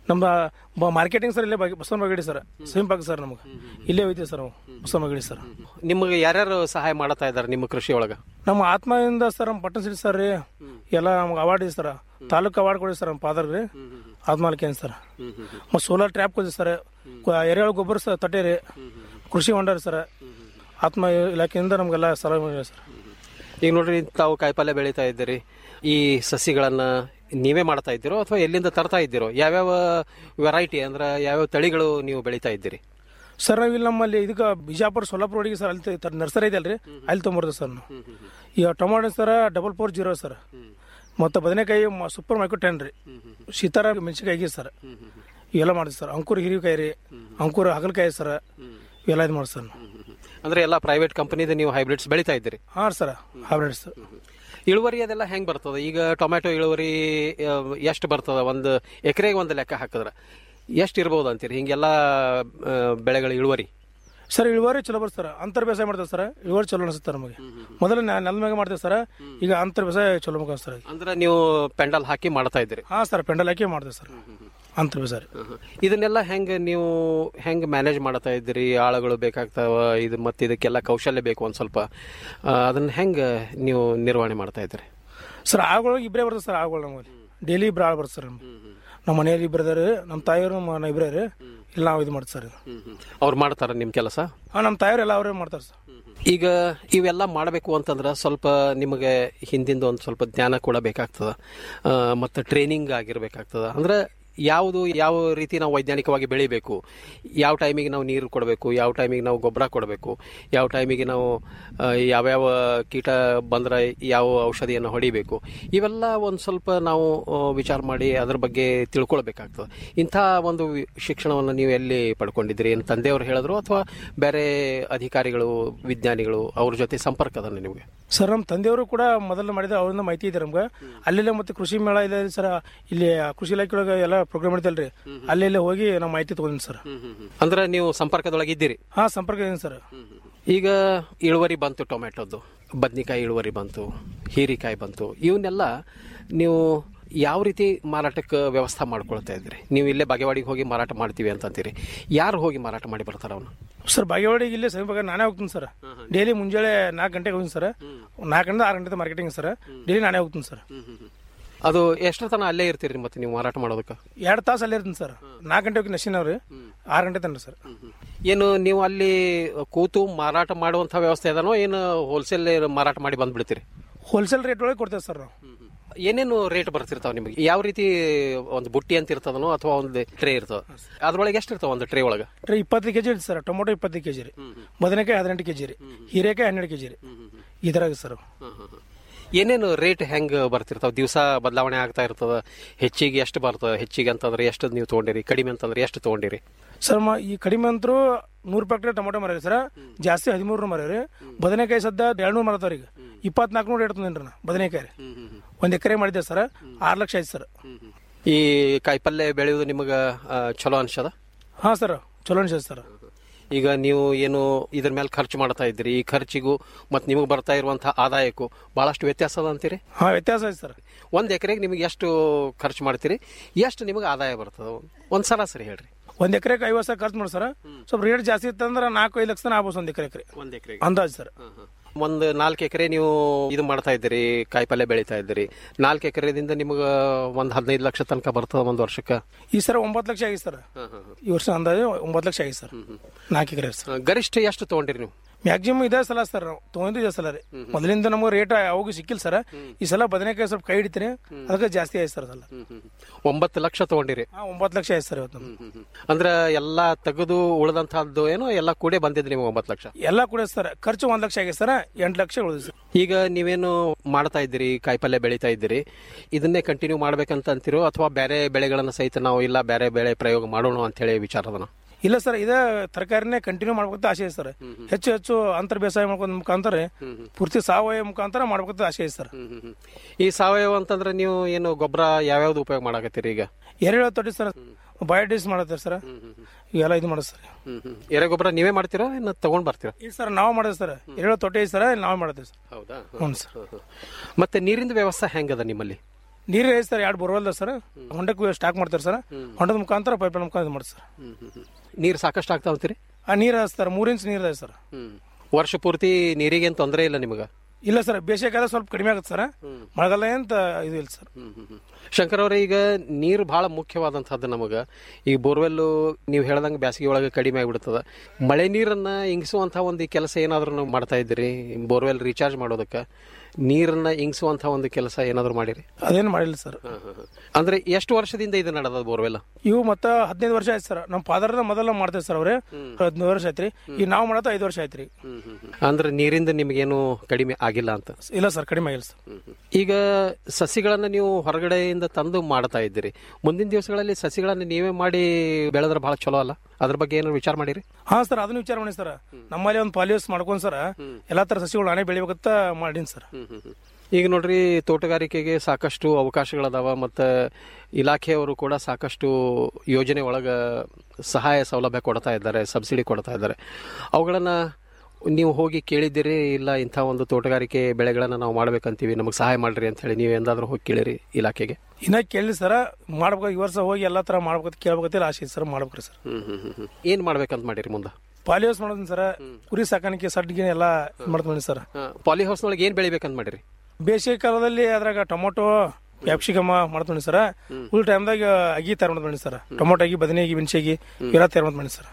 ನಮ್ಮ ಮಾರ್ಕೆಟಿಂಗ್ ಸರ್ ಇಲ್ಲೇ ಬಾಗಿ ಬಸವನ ಬಾಗಡಿ ಸರ್ ಸ್ವಯಂ ಪಾಕ ಸರ್ ನಮಗೆ ಇಲ್ಲೇ ಹೋಯ್ತೀವಿ ಸರ್ ನಾವು ಬಸವನ ಬಾಗಡಿ ಸರ್ ನಿಮಗೆ ಯಾರ್ಯಾರು ಸಹಾಯ ಮಾಡತಾ ಇದ್ದಾರೆ ನಿಮ್ಮ ಕೃಷಿ ಒಳಗ ನಮ್ಮ ಆತ್ಮದಿಂದ ಸರ್ ನಮ್ಮ ಪಟ್ಟಣ ಸಿಟಿ ಸರ್ ರೀ ಎಲ್ಲ ನಮ್ಗೆ ಅವಾರ್ಡ್ ಇದೆ ಸರ್ ತಾಲೂಕು ಅವಾರ್ಡ್ ಕೊಡಿ ಸರ್ ನಮ್ಮ ಫಾದರ್ ರೀ ಆತ್ಮಾಲಿಕೇನ್ ಸರ್ ಮತ್ತು ಸೋಲಾರ್ ಟ್ರ್ಯಾಪ್ ಕೊಡಿ ಸರ್ ಎರೆಹುಳ ಗೊಬ್ಬರ ಸರ್ ತಟ್ಟೆ ರೀ ಕೃಷಿ ಹೊಂಡ ರೀ ಸರ್ ಆತ್ಮ ಇಲಾಖೆಯಿಂದ ನಮಗೆಲ್ಲ ಸಲಹೆ ಮಾಡಿದೆ ಸರ್ ಈಗ ನೋಡ್ರಿ ತಾವು ಕಾಯಿಪಲ್ಯ ಬೆಳೀತಾ ಇದ್ದೀರಿ ಈ ಸಸಿಗಳನ್ನ ನೀವೇ ಮಾಡ್ತಾ ಇದ್ದೀರೋ ಅಥವಾ ಎಲ್ಲಿಂದ ತರ್ತಾ ಇದ್ದೀರೋ ಯಾವ್ಯಾವ ವೆರೈಟಿ ಅಂದ್ರೆ ಯಾವ್ಯಾವ ತಳಿಗಳು ನೀವು ಬೆಳೀತಾ ಇದ್ದೀರಿ ಸರ್ ನಾವು ಇಲ್ಲಿ ನಮ್ಮಲ್ಲಿ ಇದಕ್ಕೆ ಬಿಜಾಪುರ ಸೊಲ್ಲಾಪುರ ಒಳಗೆ ಸರ್ ಅಲ್ಲಿ ತ- ನರ್ಸರಿ ಇದೆ ಅಲ್ರಿ ಅಲ್ಲಿ ತೊಗೊಂಬರ್ತೀವಿ ಸರ್ ನಾವು ಈಗ tomato sir double four zero sir ಮತ್ತು ಬದನೆಕಾಯಿ ಸೂಪರ್ ಮೈಕ್ರೋ ಟೆನ್ ರೀ ಶೀತಾರ ಮೆಣಸಿನ್ಕಾಯಿ ಸರ್ ಇವೆಲ್ಲ ಮಾಡ್ತೀವಿ ಸರ್ ಅಂಕೂರ್ ಹಿರಿಕಾಯಿ ರೀ ಅಂಕೂರ್ ಹಾಗಲಕಾಯಿ ಸರ್ ಇವೆಲ್ಲ ಇದು ಮಾಡಿ ಸರ್ ಅಂದ್ರೆ ಎಲ್ಲ ಪ್ರೈವೇಟ್ ಕಂಪನಿದ ನೀವು ಹೈಬ್ರಿಡ್ಸ್ ಬೆಳೀತಾ ಇದ್ದೀರಿ ಹಾಂ ಸರ್ ಹೈಬ್ರಿಡ್ ಸರ್ ಇಳುವರಿ ಅದೆಲ್ಲ ಹೆಂಗ್ ಬರ್ತದ ಈಗ ಟೊಮ್ಯಾಟೊ ಇಳುವರಿ ಎಷ್ಟು ಬರ್ತದ ಒಂದು ಎಕರೆಗೆ ಒಂದು ಲೆಕ್ಕ ಹಾಕಿದ್ರ ಎಷ್ಟು ಇರ್ಬೋದು ಅಂತೀರಿ ಹಿಂಗೆಲ್ಲ ಆ, ಬೆಳೆಗಳ ಇಳುವರಿ ಸರ್ ಇಳುವರಿ ಚಲೋ ಬರ್ತದೆ ಸರ್ ಅಂತರ್ ಬೇಸಾಯ ಮಾಡ್ತೇವೆ ಸರ್ ಇಳುವರಿ ಚಲೋ ಅನಿಸುತ್ತೆ ನಮಗೆ ಮೊದಲು ನೆಲ ಮ್ಯಾಗ ಮಾಡ್ತೇವೆ ಸರ್ ಈಗ ಅಂತರ್ ಬೇಸಾಯ ಚಲೋ ಮುಖ ಸರ್ ಅಂದ್ರೆ ನೀವು ಪೆಂಡಲ್ ಹಾಕಿ ಮಾಡ್ತಾ ಇದ್ದೀರಿ ಹಾಂ ಸರ್ ಪೆಂಡಲ್ ಹಾಕಿ ಮಾಡ್ತೇವೆ ಸರ್ ಅಂತರ್ ಬೇಸಾಯ ಇದನ್ನೆಲ್ಲ ಹೆಂಗ್ ನೀವು ಹೆಂಗ್ ಮ್ಯಾನೇಜ್ ಮಾಡ್ತಾ ಇದ್ದೀರಿ ಆಳುಗಳು ಬೇಕಾಗ್ತಾವ ಇದು ಮತ್ತೆ ಇದಕ್ಕೆಲ್ಲ ಕೌಶಲ್ಯ ಬೇಕು ಒಂದ್ ಸ್ವಲ್ಪ ಆ, ಅದನ್ನ ಹೆಂಗ್ ನೀವು ನಿರ್ವಹಣೆ ಮಾಡ್ತಾ ಇದ್ದೀರಿ ಸರ್ ಆಳುಗಳು ಇಬ್ಬರೇ ಬರ್ತದೆ ಸರ್ ಆಳುಗಳು ನಮ್ಮಲ್ಲಿ ಡೈಲಿ ಇಬ್ಬರು ಆಳು ಬರ್ತದೆ ಸರ್ ನಮ್ಗೆ ನಮ್ಮ ಮನೆಯಲ್ಲಿ ಇಬ್ಬರು ಇದಾರೆ ನಮ್ಮ ತಾಯಿಯವರು ನಮ್ಮ ಇಬ್ಬರೇ ರೀ ಇಲ್ಲ ನಾವು ಇದು ಮಾಡ್ತೀವಿ ಸರ್ ಅವ್ರು ಮಾಡ್ತಾರ ನಿಮ್ ಕೆಲಸ ಹಾಂ ನಮ್ಮ ತಾಯಿಯವರು ಎಲ್ಲ ಅವರೇ ಮಾಡ್ತಾರೆ ಸರ್ ಈಗ ಇವೆಲ್ಲ ಮಾಡಬೇಕು ಅಂತಂದ್ರೆ ಸ್ವಲ್ಪ ನಿಮಗೆ ಹಿಂದಿಂದ ಒಂದು ಸ್ವಲ್ಪ ಜ್ಞಾನ ಕೂಡ ಬೇಕಾಗ್ತದ ಆ, ಮತ್ತು ಟ್ರೈನಿಂಗ್ ಆಗಿರ್ಬೇಕಾಗ್ತದ ಅಂದ್ರೆ ಯಾವುದು ಯಾವ ರೀತಿ ನಾವು ವೈಜ್ಞಾನಿಕವಾಗಿ ಬೆಳಿಬೇಕು ಯಾವ ಟೈಮಿಗೆ ನಾವು ನೀರು ಕೊಡಬೇಕು ಯಾವ ಟೈಮಿಗೆ ನಾವು ಗೊಬ್ಬರ ಕೊಡಬೇಕು ಯಾವ ಟೈಮಿಗೆ ನಾವು ಆ, ಯಾವ್ಯಾವ ಕೀಟ ಬಂದ್ರೆ ಯಾವ ಔಷಧಿಯನ್ನು ಹೊಡಿಬೇಕು ಇವೆಲ್ಲ ಒಂದು ಸ್ವಲ್ಪ ನಾವು ಆ, ವಿಚಾರ ಮಾಡಿ ಅದ್ರ ಬಗ್ಗೆ ತಿಳ್ಕೊಳ್ಬೇಕಾಗ್ತದೆ ಇಂಥ ಒಂದು ವಿ- ಶಿಕ್ಷಣವನ್ನು ನೀವು ಎಲ್ಲಿ ಪಡ್ಕೊಂಡಿದ್ದೀರಿ ಏನು ತಂದೆಯವರು ಹೇಳಿದ್ರು ಅಥವಾ ಬೇರೆ ಅಧಿಕಾರಿಗಳು ವಿಜ್ಞಾನಿಗಳು ಅವ್ರ ಜೊತೆ ಸಂಪರ್ಕ ಅದ ನಿಮಗೆ ಸರ್ ನಮ್ಮ ತಂದೆಯವರು ಕೂಡ ಮೊದಲು ಮಾಡಿದ ಅವರಿಂದ ಮಾಹಿತಿ ಇದೆ ನಮ್ಗೆ ಅಲ್ಲೆಲ್ಲ ಮತ್ತೆ ಕೃಷಿ ಮೇಳ ಇದೆ ಸರ್ ಇಲ್ಲಿ ಕೃಷಿ ಇಲಾಖೆ ಒಳಗೆ ಎಲ್ಲ ಪ್ರೋಗ್ರಾಮ್ ಇರ್ತಲ್ರಿ ಅಲ್ಲೆಲ್ಲ ಹೋಗಿ ನಾವು ಮಾಹಿತಿ ತಗೊಂಡಿನಿ ಸರ್ ಅಂದ್ರೆ ನೀವು ಸಂಪರ್ಕದೊಳಗೆ ಇದ್ದೀರಿ ಹಾಂ ಸಂಪರ್ಕ ಇದೆ ಸರ್ ಈಗ ಇಳುವರಿ ಬಂತು ಟೊಮೆಟೊದ್ದು ಬದ್ನಿಕಾಯಿ ಇಳುವರಿ ಬಂತು ಹೀರಿಕಾಯಿ ಬಂತು ಇವನ್ನೆಲ್ಲ ನೀವು ಯಾವ ರೀತಿ ಮಾರಾಟಕ್ಕೆ ವ್ಯವಸ್ಥೆ ಮಾಡ್ಕೊಳ್ತಾ ಇದ್ರಿ ನೀವು ಇಲ್ಲೇ ಬಾಗೇವಾಡಿಗೆ ಹೋಗಿ ಮಾರಾಟ ಮಾಡ್ತೀವಿ ಅಂತಂತೀರಿ ಯಾರು ಹೋಗಿ ಮಾರಾಟ ಮಾಡಿ ಬರ್ತಾರ ಅವನು ಸರ್ ಬಾಗೇವಾಡಿಗೆ ಇಲ್ಲೇ ಸಮೀಪ ನಾನೇ ಹೋಗ್ತೀನಿ ಸರ್ ಡೈಲಿ ಮುಂಜಾನೆ ನಾಲ್ಕು ಗಂಟೆಗೆ ಹೋಗ್ತೀನಿ ಸರ್ ನಾಲ್ಕರಿಂದ ಆರು ಗಂಟೆ ಮಾರ್ಕೆಟಿಂಗ್ ಸರ್ ಡೈಲಿ ನಾನೇ ಹೋಗ್ತೀನಿ ಸರ್ ಅದು ಎಷ್ಟರ ತನಕ ಅಲ್ಲೇ ಇರ್ತೀರಿ ಮತ್ತೆ ನೀವು ಮಾರಾಟ ಮಾಡೋದಕ್ಕೆ ಎರಡು ತಾಸು ಅಲ್ಲೇ ಇರ್ತೀನಿ ಸರ್ ನಾಲ್ಕು ಗಂಟೆ ಹೋಗಿ ನಶಿನವ್ರಿ ಆರು ಗಂಟೆ ತನಕ ಸರ್ ಏನು ನೀವು ಅಲ್ಲಿ ಕೂತು ಮಾರಾಟ ಮಾಡುವಂಥ ವ್ಯವಸ್ಥೆ ಅದನೋ ಏನು ಹೋಲ್ಸೇಲ್ ಮಾರಾಟ ಮಾಡಿ ಬಂದ್ಬಿಡ್ತೀರಿ ಹೋಲ್ಸೇಲ್ ರೇಟ್ ಒಳಗೆ ಕೊಡ್ತೇವೆ ಸರ್ ನಾವು ಏನೇನು ರೇಟ್ ಬರ್ತಿರ್ತಾವ ನಿಮಗೆ ಯಾವ ರೀತಿ ಒಂದು ಬುಟ್ಟಿ ಅಂತ ಇರ್ತದನೋ ಅಥವಾ ಒಂದು ಟ್ರೇ ಇರ್ತದ ಅದ್ರೊಳಗೆ ಎಷ್ಟು ಇರ್ತಾವ ಒಂದು ಟ್ರೇ ಒಳಗೆ ಟ್ರೇ ಇಪ್ಪತ್ತು ಕೆಜಿ ಇರುತ್ತೆ ಸರ್ ಟೊಮೊಟೊ ಇಪ್ಪತ್ತು ಕೆಜಿ ರೀ ಬದನೆಕಾಯಿ ಹದಿನೆಂಟು ಕೆಜಿ ರೀ ಹೀರೆಕಾಯಿ ಹನ್ನೆರಡು ಕೆಜಿ ರೀ ಈ ಥರ ಸರ್ ಏನೇನು ರೇಟ್ ಹೆಂಗ್ ಬರ್ತಿರ್ತಾವ ದಿವಸ ಬದಲಾವಣೆ ಆಗ್ತಾ ಇರ್ತದ ಹೆಚ್ಚಿಗೆ ಎಷ್ಟು ಬರ್ತದ ಹೆಚ್ಚಿಗೆ ಅಂತಂದ್ರೆ ಎಷ್ಟು ನೀವು ತಗೊಂಡಿರಿ ಕಡಿಮೆ ಅಂತಂದ್ರೆ ಎಷ್ಟು ತಗೊಂಡಿರಿ ಸರ್ ಮ ಈ ಕಡಿಮೆ ಅಂತರೂ ನೂರು ರೂಪಾಯಿ ಟೊಮೊಟೊ ಮರ ಸರ್ ಜಾಸ್ತಿ ಹದಿಮೂರು ಮರ ರೀ ಬದನೆಕಾಯಿ ಸದ್ದ ಎರಡು ನೂರು ಮರತಾವ ಈಗ ಇಪ್ಪತ್ನಾಲ್ಕು ನೂರು ರೇಟ್ ತಂದೇನ್ರಿ ನಾ ಬದನೆಕಾಯಿ ರೀ ಒಂದು ಎಕರೆ ಮಾಡಿದ್ದೆ ಸರ್ ಆರು ಲಕ್ಷ ಆಯ್ತು ಸರ್ ಈ ಕಾಯಿಪಲ್ಯ ಬೆಳೆಯೋದು ನಿಮಗೆ ಚಲೋ ಅನ್ಸದ ಹಾಂ ಸರ್ ಚಲೋ ಅನ್ಸತ್ತೆ ಸರ್ ಈಗ ನೀವು ಏನು ಇದ್ರ ಮೇಲೆ ಖರ್ಚು ಮಾಡ್ತಾ ಇದ್ದೀರಿ ಈ ಖರ್ಚಿಗೂ ಮತ್ತು ನಿಮಗೆ ಬರ್ತಾ ಇರುವಂತಹ ಆದಾಯಕ್ಕೂ ಬಹಳಷ್ಟು ವ್ಯತ್ಯಾಸ ಅದ ಅಂತೀರಿ ಹಾಂ ವ್ಯತ್ಯಾಸ ಐತೆ ಸರ್ ಒಂದು ಎಕರೆಗೆ ನಿಮಗೆ ಎಷ್ಟು ಖರ್ಚು ಮಾಡ್ತೀರಿ ಎಷ್ಟು ನಿಮಗೆ ಆದಾಯ ಬರ್ತದ ಒಂದು ಸರಾಸರಿ ಹೇಳ್ರಿ ಒಂದು ಎಕರೆಗೆ ಐವತ್ತು ಸಾವಿರ ಖರ್ಚು ಮಾಡಿ ಸರ್ ಸ್ವಲ್ಪ ರೇಟ್ ಜಾಸ್ತಿ ಇತ್ತಂದ್ರೆ ನಾಲ್ಕು ಐದು ಲಕ್ಷ ಆಗ್ಬೋದು ಒಂದು ಎಕರೆ ಎಕರೆ ಒಂದು ಎಕರೆ ಅಂದಾಜು ಸರ್ ಒಂದು ನಾಲ್ಕು ಎಕರೆ ನೀವು ಇದು ಮಾಡ್ತಾ ಇದ್ದೀರಿ ಕಾಯಿಪಲ್ಯ ಬೆಳೀತಾ ಇದ್ದೀರಿ ನಾಲ್ಕು ಎಕರೆದಿಂದ ನಿಮಗೆ ಒಂದು ಹದಿನೈದು ಲಕ್ಷ ತನಕ ಬರ್ತದ ಒಂದು ವರ್ಷಕ್ಕೆ ಈ ಸರ ಒಂಬತ್ತು ಲಕ್ಷ ಆಗಿದೆ ಸರ್ ಈ ವರ್ಷ ಅಂದಾಜು ಒಂಬತ್ತು ಲಕ್ಷ ಆಗಿದೆ ಸರ್ ನಾಲ್ಕು ಎಕರೆ ಸರ್ ಗರಿಷ್ಠ ಎಷ್ಟು ತಗೊಂಡಿರಿ ನೀವು ಮ್ಯಾಕ್ಸಿಮಮ್ ಇದೇ ಸಲ ಸರ್ ನಾವು ತೊಗೊಂಡು ಇದೇ ಸಲ ರೀ ಮೊದಲಿಂದ ನಮಗೆ ರೇಟ್ ಯಾವಾಗೂ ಸಿಕ್ಕಿಲ್ಲ ಸರ್ ಈ ಸಲ ಬದನೆಕಾಯಿ ಸ್ವಲ್ಪ ಕೈ ಹಿಡಿತೀನಿ ಅದಕ್ಕೆ ಜಾಸ್ತಿ ಆಯ್ತು ಸರ್ ಸಲ ಒಂಬತ್ತು ಲಕ್ಷ ತಗೊಂಡಿರಿ ಹಾಂ ಒಂಬತ್ತು ಲಕ್ಷ ಆಯ್ತು ಸರ್ ಇವತ್ತು ನಮ್ಗೆ. ಅಂದ್ರೆ ಎಲ್ಲ ತೆಗೆದು ಉಳಿದಂತಹದ್ದು ಏನೋ ಎಲ್ಲ ಕೂಡೇ ಬಂದಿದ್ದು ನಿಮಗೆ ಒಂಬತ್ತು ಲಕ್ಷ ಎಲ್ಲ ಕೂಡ ಸರ್ ಖರ್ಚು ಒಂದ್ ಲಕ್ಷ ಆಗಿದೆ ಸರ್ ಎಂಟು ಲಕ್ಷ ಉಳಿದು ಸರ್ ಈಗ ನೀವೇನು ಮಾಡ್ತಾ ಇದ್ದೀರಿ ಕಾಯಿಪಲ್ಯ ಬೆಳೀತಾ ಇದ್ದೀರಿ ಇದನ್ನೇ ಕಂಟಿನ್ಯೂ ಮಾಡ್ಬೇಕಂತ ಅಂತಿರೋ ಅಥವಾ ಬೇರೆ ಬೆಳೆಗಳನ್ನ ಸಹಿತ ನಾವು ಇಲ್ಲ ಬೇರೆ ಬೆಳೆ ಪ್ರಯೋಗ ಮಾಡೋಣ ಅಂತ ಹೇಳಿ ವಿಚಾರ ಅದನ್ನ ಇಲ್ಲ ಸರ್ ಇದೇ ತರಕಾರಿನೇ ಕಂಟಿನ್ಯೂ ಮಾಡ್ಬೇಕಂತ ಆಸೆ ಇದೆ ಸರ್ ಹೆಚ್ಚು ಹೆಚ್ಚು ಅಂತರ್ ಬೇಸಾಯ ಮಾಡ್ಕೊಂಡ್ ಮುಖಾಂತರ ಪೂರ್ತಿ ಸಾವಯವ ಮುಖಾಂತರ ಮಾಡ್ಬೇಕಂತ ಆಸೆ ಇದೆ ಸರ್ ಈ ಸಾವಯವ ಅಂತಂದ್ರೆ ನೀವು ಏನು ಗೊಬ್ಬರ ಯಾವ್ಯಾವ್ದು ಉಪಯೋಗ ಮಾಡಕತ್ತೀರಿ ಈಗ ಎರೆಹುಳ ತೊಟ್ಟಿ ಸರ್ ಬಯೋಡೀಸ್ ಮಾಡತ್ತಾರೆ ಸರ್ ಇವೆಲ್ಲ ಇದು ಮಾಡೋದು ಸರ್ ಹ್ಮ್ ಹ್ಮ್ ಎರೆಗೊಬ್ಬರ ನೀವೇ ಮಾಡ್ತೀರಾ ಇನ್ನು ತಗೊಂಡ್ ಬರ್ತೀರಾ ಇಲ್ಲ ಸರ್ ನಾವು ಮಾಡೋದು ಸರ್ ಎರಡು ತೊಟ್ಟೆ ಐತೆ ಸರ್ ನಾವೇ ಮಾಡೋದು ಸರ್ ಹೌದಾ ಹ್ಞೂ ಸರ್ ಮತ್ತೆ ನೀರಿನ ವ್ಯವಸ್ಥೆ ಹೆಂಗದ ನಿಮ್ಮಲ್ಲಿ ನೀರು ಐತೆ ಸರ್ ಎರಡು ಬೋರ್ವೆಲ್ ಸರ್ ಹೊಂಡಕ್ಕೆ ಸ್ಟಾಕ್ ಮಾಡ್ತಾರೆ ಸರ್ ಹೊಂಡದ ಮುಖಾಂತರ ಪೈಪ್ ಮುಖಾಂತರ ಮಾಡಿ ಸರ್ ನೀರು ಸಾಕಷ್ಟು ಆಗ್ತಾ ಅಂತೀರಿ ಆ ನೀರು ಸರ್ ಮೂರು ಇಂಚ್ ನೀರು ಇದೆ ಸರ್ ವರ್ಷ ಪೂರ್ತಿ ನೀರಿಗೇನು ತೊಂದರೆ ಇಲ್ಲ ನಿಮಗೆ ಇಲ್ಲ ಸರ್ ಬೇಸಿಗೆಕಾಲ ಸ್ವಲ್ಪ ಕಡಿಮೆ ಆಗುತ್ತೆ ಸರ್ ಮಳೆಗಾಲ ಅಂತ ಇದು ಇಲ್ಲ ಸರ್ ಶಂಕರ್ ಅವರೇ ಈಗ ನೀರು ಬಹಳ ಮುಖ್ಯವಾದಂಥದ್ದು ನಮಗೆ ಈ ಬೋರ್ವೆಲ್ಲು ನೀವು ಹೇಳ್ದಂಗೆ ಬೇಸಿಗೆ ಒಳಗೆ ಕಡಿಮೆ ಆಗಿಬಿಡ್ತದ ಮಳೆ ನೀರನ್ನ ಇಂಗಿಸುವಂಥ ಒಂದು ಕೆಲಸ ಏನಾದರೂ ನಾವು ಮಾಡ್ತಾ ಇದ್ದೀರಿ ಬೋರ್ವೆಲ್ ರೀಚಾರ್ಜ್ ಮಾಡೋದಕ್ಕೆ ನೀರನ್ನ ಇಂಗಿಸುವಂಥ ಒಂದು ಕೆಲಸ ಏನಾದರೂ ಮಾಡಿರಿ ಅದೇನು ಮಾಡಿಲ್ಲ ಸರ್ ಅಂದ್ರೆ ಎಷ್ಟು ವರ್ಷದಿಂದ ಇದು ನಡೆದ ಬೋರ್ವೆಲ್ ಇವು ಮತ್ತ ಹದಿನೈದು ವರ್ಷ ಆಯ್ತು ಸರ್ ನಮ್ಮ ಫಾದರ್ ಮೊದಲ ಮಾಡ್ತೇವೆ ಸರ್ ಅವ್ರೆ ಹದಿನೈದು ವರ್ಷ ಆಯ್ತ್ರಿ ಈಗ ನಾವು ಮಾಡತ್ತ ಐದು ವರ್ಷ ಆಯ್ತ್ರಿ ಅಂದ್ರೆ ನೀರಿಂದ ನಿಮಗೇನು ಕಡಿಮೆ ಆಗಿಲ್ಲ ಅಂತ ಇಲ್ಲ ಸರ್ ಕಡಿಮೆ ಆಗಿಲ್ಲ ಸರ್ ಈಗ ಸಸಿಗಳನ್ನ ನೀವು ಹೊರಗಡೆಯಿಂದ ತಂದು ಮಾಡ್ತಾ ಇದ್ದೀರಿ ಮುಂದಿನ ದಿವಸಗಳಲ್ಲಿ ಸಸಿಗಳನ್ನ ನೀವೇ ಮಾಡಿ ಬೆಳೆದ್ರೆ ಬಹಳ ಚಲೋ ಅಲ್ಲ ಅದ್ರ ಬಗ್ಗೆ ಏನಾದ್ರು ವಿಚಾರ ಮಾಡಿರಿ ಹಾ ಸರ್ ಅದನ್ನ ವಿಚಾರ ಮಾಡಿ ಸರ್ ನಮ್ಮಲ್ಲಿ ಒಂದು ಪಾಲಿಯೋಸ್ ಮಾಡ್ಕೊಂಡ್ ಸರ್ ಎಲ್ಲಾ ತರ ಸಸಿಗಳು ನಾನೇ ಬೆಳಿಬೇಕಂತ ಮಾಡೀನಿ ಸರ್ ಈಗ ನೋಡ್ರಿ ತೋಟಗಾರಿಕೆಗೆ ಸಾಕಷ್ಟು ಅವಕಾಶಗಳದಾವ ಮತ್ತು ಇಲಾಖೆಯವರು ಕೂಡ ಸಾಕಷ್ಟು ಯೋಜನೆ ಒಳಗ ಸಹಾಯ ಸೌಲಭ್ಯ ಕೊಡ್ತಾ ಇದ್ದಾರೆ ಸಬ್ಸಿಡಿ ಕೊಡ್ತಾ ಇದ್ದಾರೆ ಅವುಗಳನ್ನ ನೀವು ಹೋಗಿ ಕೇಳಿದ್ದೀರಿ ಇಲ್ಲ ಇಂಥ ಒಂದು ತೋಟಗಾರಿಕೆ ಬೆಳೆಗಳನ್ನ ನಾವು ಮಾಡ್ಬೇಕಂತೀವಿ ನಮಗೆ ಸಹಾಯ ಮಾಡ್ರಿ ಅಂತ ಹೇಳಿ ನೀವು ಎಂದಾದ್ರೂ ಹೋಗಿ ಕೇಳಿರಿ ಇಲಾಖೆಗೆ ಇನ್ನ ಕೇಳಿ ಸರ್ ಮಾಡ್ಬೇಕು ಈ ವರ್ಷ ಹೋಗಿ ಎಲ್ಲಾ ತರ ಮಾಡ್ಬೇಕಂತ ಕೇಳ್ಬೇಕಂತ ಆಸೆ ಐತೆ ಸರ್ ಮಾಡ್ಬೇಕ್ರಿ ಸರ್ ಏನ್ ಮಾಡ್ಬೇಕಂತ ಮಾಡಿರಿ ಮುಂದೆ ಪಾಲಿಯೋಸ್ ಮಾಡೋದನ್ ಸರ್ ಕುರಿ ಸಾಕಾಣಿಕೆ ಸಡ್ಗೆ ಎಲ್ಲ ಮಾಡ್ತೀನಿ ಸರ್ ಪಾಲಿ ಹೌಸ್ನೊಳಗೆ ಏನ್ ಬೆಳಿಬೇಕಂತ ಮಾಡಿರಿ ಬೇಸಿಗೆ ಕಾಲದಲ್ಲಿ ಅದ್ರಾಗ ಟೊಮೊಟೊ ಕ್ಯಾಪ್ಸಿಕಮ್ ಮಾಡ್ತೀನಿ ಸರ್ ಫುಲ್ ಟೈಮ್ದಾಗ ಅಗಿ ತಯಾರು ಮಾಡ್ತೀನಿ ಸರ್ ಟೊಮೊಟೊ ಅಗಿ ಬದನೆಗಿ ಮೆಣಸಿಗೆ ಇವೆಲ್ಲ ತಯಾರು ಮಾಡ್ತೀನಿ ಸರ್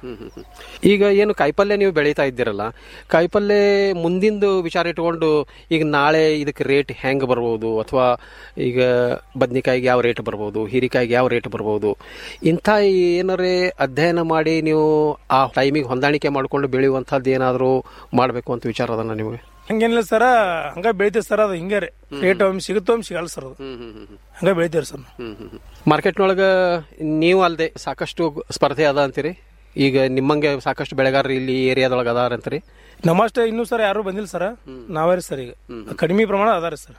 ಈಗ ಏನು ಕಾಯಿಪಲ್ಯ ನೀವು ಬೆಳೀತಾ ಇದ್ದೀರಲ್ಲ ಕಾಯಿಪಲ್ಯ ಮುಂದಿಂದು ವಿಚಾರ ಇಟ್ಕೊಂಡು ಈಗ ನಾಳೆ ಇದಕ್ಕೆ ರೇಟ್ ಹೆಂಗೆ ಬರ್ಬೋದು ಅಥವಾ ಈಗ ಬದ್ನಿಕಾಯಿಗೆ ಯಾವ ರೇಟ್ ಬರ್ಬೋದು ಹೀರಿಕಾಯಿಗೆ ಯಾವ ರೇಟ್ ಬರ್ಬೋದು ಇಂಥ ಏನಾರೇ ಅಧ್ಯಯನ ಮಾಡಿ ನೀವು ಆ ಟೈಮಿಗೆ ಹೊಂದಾಣಿಕೆ ಮಾಡಿಕೊಂಡು ಬೆಳೆಯುವಂಥದ್ದು ಏನಾದರೂ ಮಾಡಬೇಕು ಅಂತ ವಿಚಾರ ಅದನ್ನ ನಿಮಗೆ ಹಂಗೇನಿಲ್ಲ ಸರ್ ಹಂಗ ಬೆಳಿತೀವಿ ಸರ್ ಅದು ಹಿಂಗೆ ರೀ ರೇಟ್ ಒಮ್ಮೆ ಸಿಗುತ್ತೋ ಒಮ್ಮೆ ಸಿಗಲ್ಲ ಸರ್ ಅದು ಹಂಗ ಬೆಳಿತೀವಿ ಸರ್ ಮಾರ್ಕೆಟ್ನೊಳಗೆ ನೀವು ಅಲ್ಲದೆ ಸಾಕಷ್ಟು ಸ್ಪರ್ಧೆ ಅದ ಅಂತೀರಿ ಈಗ ನಿಮ್ಮಂಗೆ ಸಾಕಷ್ಟು ಬೆಳೆಗಾರರು ಇಲ್ಲಿ ಏರಿಯಾದೊಳಗೆ ಅದಾರ ಅಂತೀರಿ ನಮ್ಮಷ್ಟೇ ಇನ್ನೂ ಸರ್ ಯಾರು ಬಂದಿಲ್ಲ ಸರ್ ನಾವೇ ರೀ ಸರ್ ಈಗ ಕಡಿಮೆ ಪ್ರಮಾಣ ಅದಾರ ಸರ್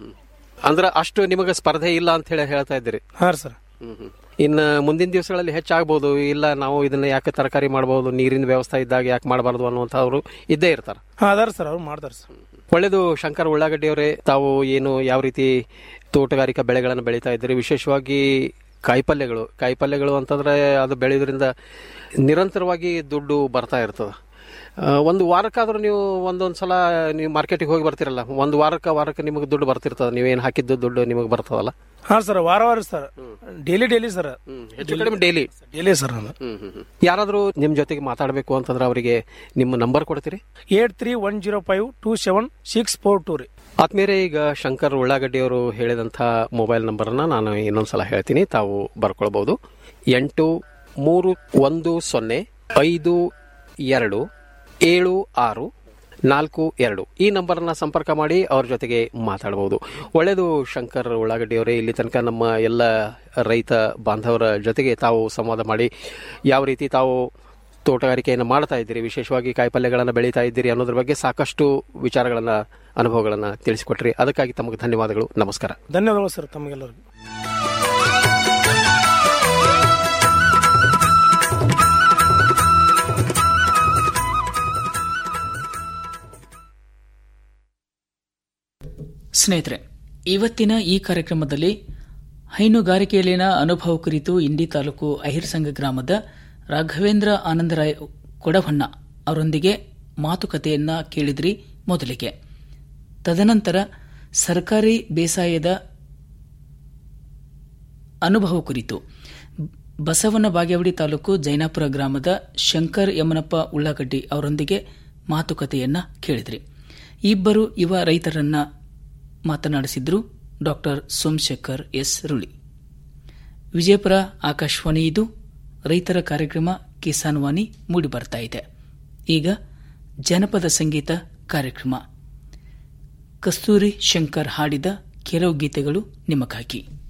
ಅಂದ್ರೆ ಅಷ್ಟು ನಿಮಗೆ ಸ್ಪರ್ಧೆ ಇಲ್ಲ ಅಂತ ಹೇಳಿ ಹೇಳ್ತಾ ಇದ್ದೀರಿ ಹಾ ಸರ್ ಇನ್ನು ಮುಂದಿನ ದಿವಸಗಳಲ್ಲಿ ಹೆಚ್ಚಾಗ್ಬೋದು ಇಲ್ಲ ನಾವು ಇದನ್ನ ಯಾಕೆ ತರಕಾರಿ ಮಾಡಬಹುದು ನೀರಿನ ವ್ಯವಸ್ಥೆ ಇದ್ದಾಗ ಯಾಕೆ ಮಾಡಬಾರ್ದು ಅನ್ನುವಂಥವ್ರು ಇದ್ದೇ ಇರ್ತಾರೆ ಹಾ ಅದಾರ ಸರ್ ಅವ್ರು ಮಾಡ್ತಾರೆ ಸರ್ ಒಳ್ಳೆಯದು ಶಂಕರ್ ಉಳ್ಳಾಗಡ್ಡಿ ಅವರೇ ತಾವು ಏನು ಯಾವ ರೀತಿ ತೋಟಗಾರಿಕಾ ಬೆಳೆಗಳನ್ನು ಬೆಳೀತಾ ಇದ್ದೀರಿ ವಿಶೇಷವಾಗಿ ಕಾಯಿಪಲ್ಯಗಳು ಕಾಯಿಪಲ್ಯಗಳು ಅಂತಂದ್ರೆ ಅದು ಬೆಳೆಯೋದ್ರಿಂದ ನಿರಂತರವಾಗಿ ದುಡ್ಡು ಬರ್ತಾ ಇರ್ತದೆ ಆ, ಒಂದು ವಾರಕ್ಕಾದ್ರೂ ನೀವು ಒಂದೊಂದು ಸಲ ನೀವು ಮಾರ್ಕೆಟಿಗೆ ಹೋಗಿ ಬರ್ತಿರಲ್ಲ ಒಂದು ವಾರಕ್ಕೆ ವಾರಕ್ಕೆ ನಿಮಗೆ ದುಡ್ಡು ಬರ್ತಿರ್ತದೆ ನೀವೇನು ಹಾಕಿದ್ದು ದುಡ್ಡು ನಿಮಗೆ ಬರ್ತದಲ್ಲ ಹಾ ಸರ್ ವಾರ ವಾರ ಸರ್ ಡೈಲಿ ಡೈಲಿ ಸರ್ ಹೆಚ್ಚು ಕಡಿಮೆ ಡೈಲಿ ಡೈಲಿ ಸರ್ ಯಾರಾದರೂ ನಿಮ್ಮ ಜೊತೆಗೆ ಮಾತಾಡಬೇಕು ಅಂತಂದ್ರೆ ಅವರಿಗೆ ನಿಮ್ಮ ನಂಬರ್ ಕೊಡ್ತೀರಿ eight three one zero five two seven six four two ರೀ ಆತ್ಮೀಯರೇ ಈಗ ಶಂಕರ್ ಉಳ್ಳಾಗಡ್ಡಿ ಅವರು ಹೇಳಿದಂಥ ಮೊಬೈಲ್ ನಂಬರನ್ನ ನಾನು ಇನ್ನೊಂದ್ಸಲ ಹೇಳ್ತೀನಿ ತಾವು ಬರ್ಕೊಳ್ಬಹುದು ಎಂಟು ಮೂರು ಒಂದು ಸೊನ್ನೆ ಐದು ಎರಡು ಏಳು ಆರು ನಾಲ್ಕು ಎರಡು ಈ ನಂಬರನ್ನ ಸಂಪರ್ಕ ಮಾಡಿ ಅವ್ರ ಜೊತೆಗೆ ಮಾತಾಡಬಹುದು ಒಳ್ಳೆಯದು ಶಂಕರ್ ಉಳ್ಳಾಗಡ್ಡಿ ಅವರೇ ಇಲ್ಲಿ ತನಕ ನಮ್ಮ ಎಲ್ಲ ರೈತ ಬಾಂಧವರ ಜೊತೆಗೆ ತಾವು ಸಂವಾದ ಮಾಡಿ ಯಾವ ರೀತಿ ತಾವು ತೋಟಗಾರಿಕೆಯನ್ನು ಮಾಡ್ತಾ ಇದ್ದೀರಿ ವಿಶೇಷವಾಗಿ ಕಾಯಿಪಲ್ಯಗಳನ್ನು ಬೆಳೀತಾ ಇದ್ದೀರಿ ಅನ್ನೋದ್ರ ಬಗ್ಗೆ ಸಾಕಷ್ಟು ವಿಚಾರಗಳನ್ನ ಅನುಭವಗಳನ್ನ ತಿಳಿಸಿಕೊಟ್ರಿ ಅದಕ್ಕಾಗಿ ತಮಗೆ ಧನ್ಯವಾದಗಳು ನಮಸ್ಕಾರ ಧನ್ಯವಾದಗಳು ಸರ್ ತಮಗೆಲ್ಲರಿಗೂ ಸ್ನೇಹಿತರೆ ಇವತ್ತಿನ ಈ ಕಾರ್ಯಕ್ರಮದಲ್ಲಿ ಹೈನುಗಾರಿಕೆಯಲ್ಲಿನ ಅನುಭವ ಕುರಿತು ಇಂಡಿ ತಾಲೂಕು ಅಹಿರ್ಸಂಗ ಗ್ರಾಮದ ರಾಘವೇಂದ್ರ ಆನಂದರಾಯ್ ಕೊಡವಣ್ಣ ಅವರೊಂದಿಗೆ ಮಾತುಕತೆಯನ್ನ ಕೇಳಿದ್ರಿ ಮೊದಲಿಗೆ ತದನಂತರ ಸರ್ಕಾರಿ ಬೇಸಾಯದ ಅನುಭವ ಕುರಿತು ಬಸವನ ಬಾಗೇವಾಡಿ ತಾಲೂಕು ಜೈನಾಪುರ ಗ್ರಾಮದ ಶಂಕರ್ ಯಮನಪ್ಪ ಉಳ್ಳಾಗಡ್ಡಿ ಅವರೊಂದಿಗೆ ಮಾತುಕತೆಯನ್ನ ಕೇಳಿದ್ರಿ ಇಬ್ಬರು ಯುವ ರೈತರನ್ನ ಮಾತನಾಡಿಸಿದ್ರು ಡಾಕ್ಟರ್ ಸೋಮಶೇಖರ್ ಎಸ್ ರುಳಿ ವಿಜಯಪುರ ಆಕಾಶವಾಣಿ ಇದು ರೈತರ ಕಾರ್ಯಕ್ರಮ ಕಿಸಾನ್ ವಾಣಿ ಮೂಡಿಬರ್ತಾ ಇದೆ ಈಗ ಜನಪದ ಸಂಗೀತ ಕಾರ್ಯಕ್ರಮ ಕಸ್ತೂರಿ ಶಂಕರ್ ಹಾಡಿದ ಕೆಲವು ಗೀತೆಗಳು ನಿಮಗಾಗಿ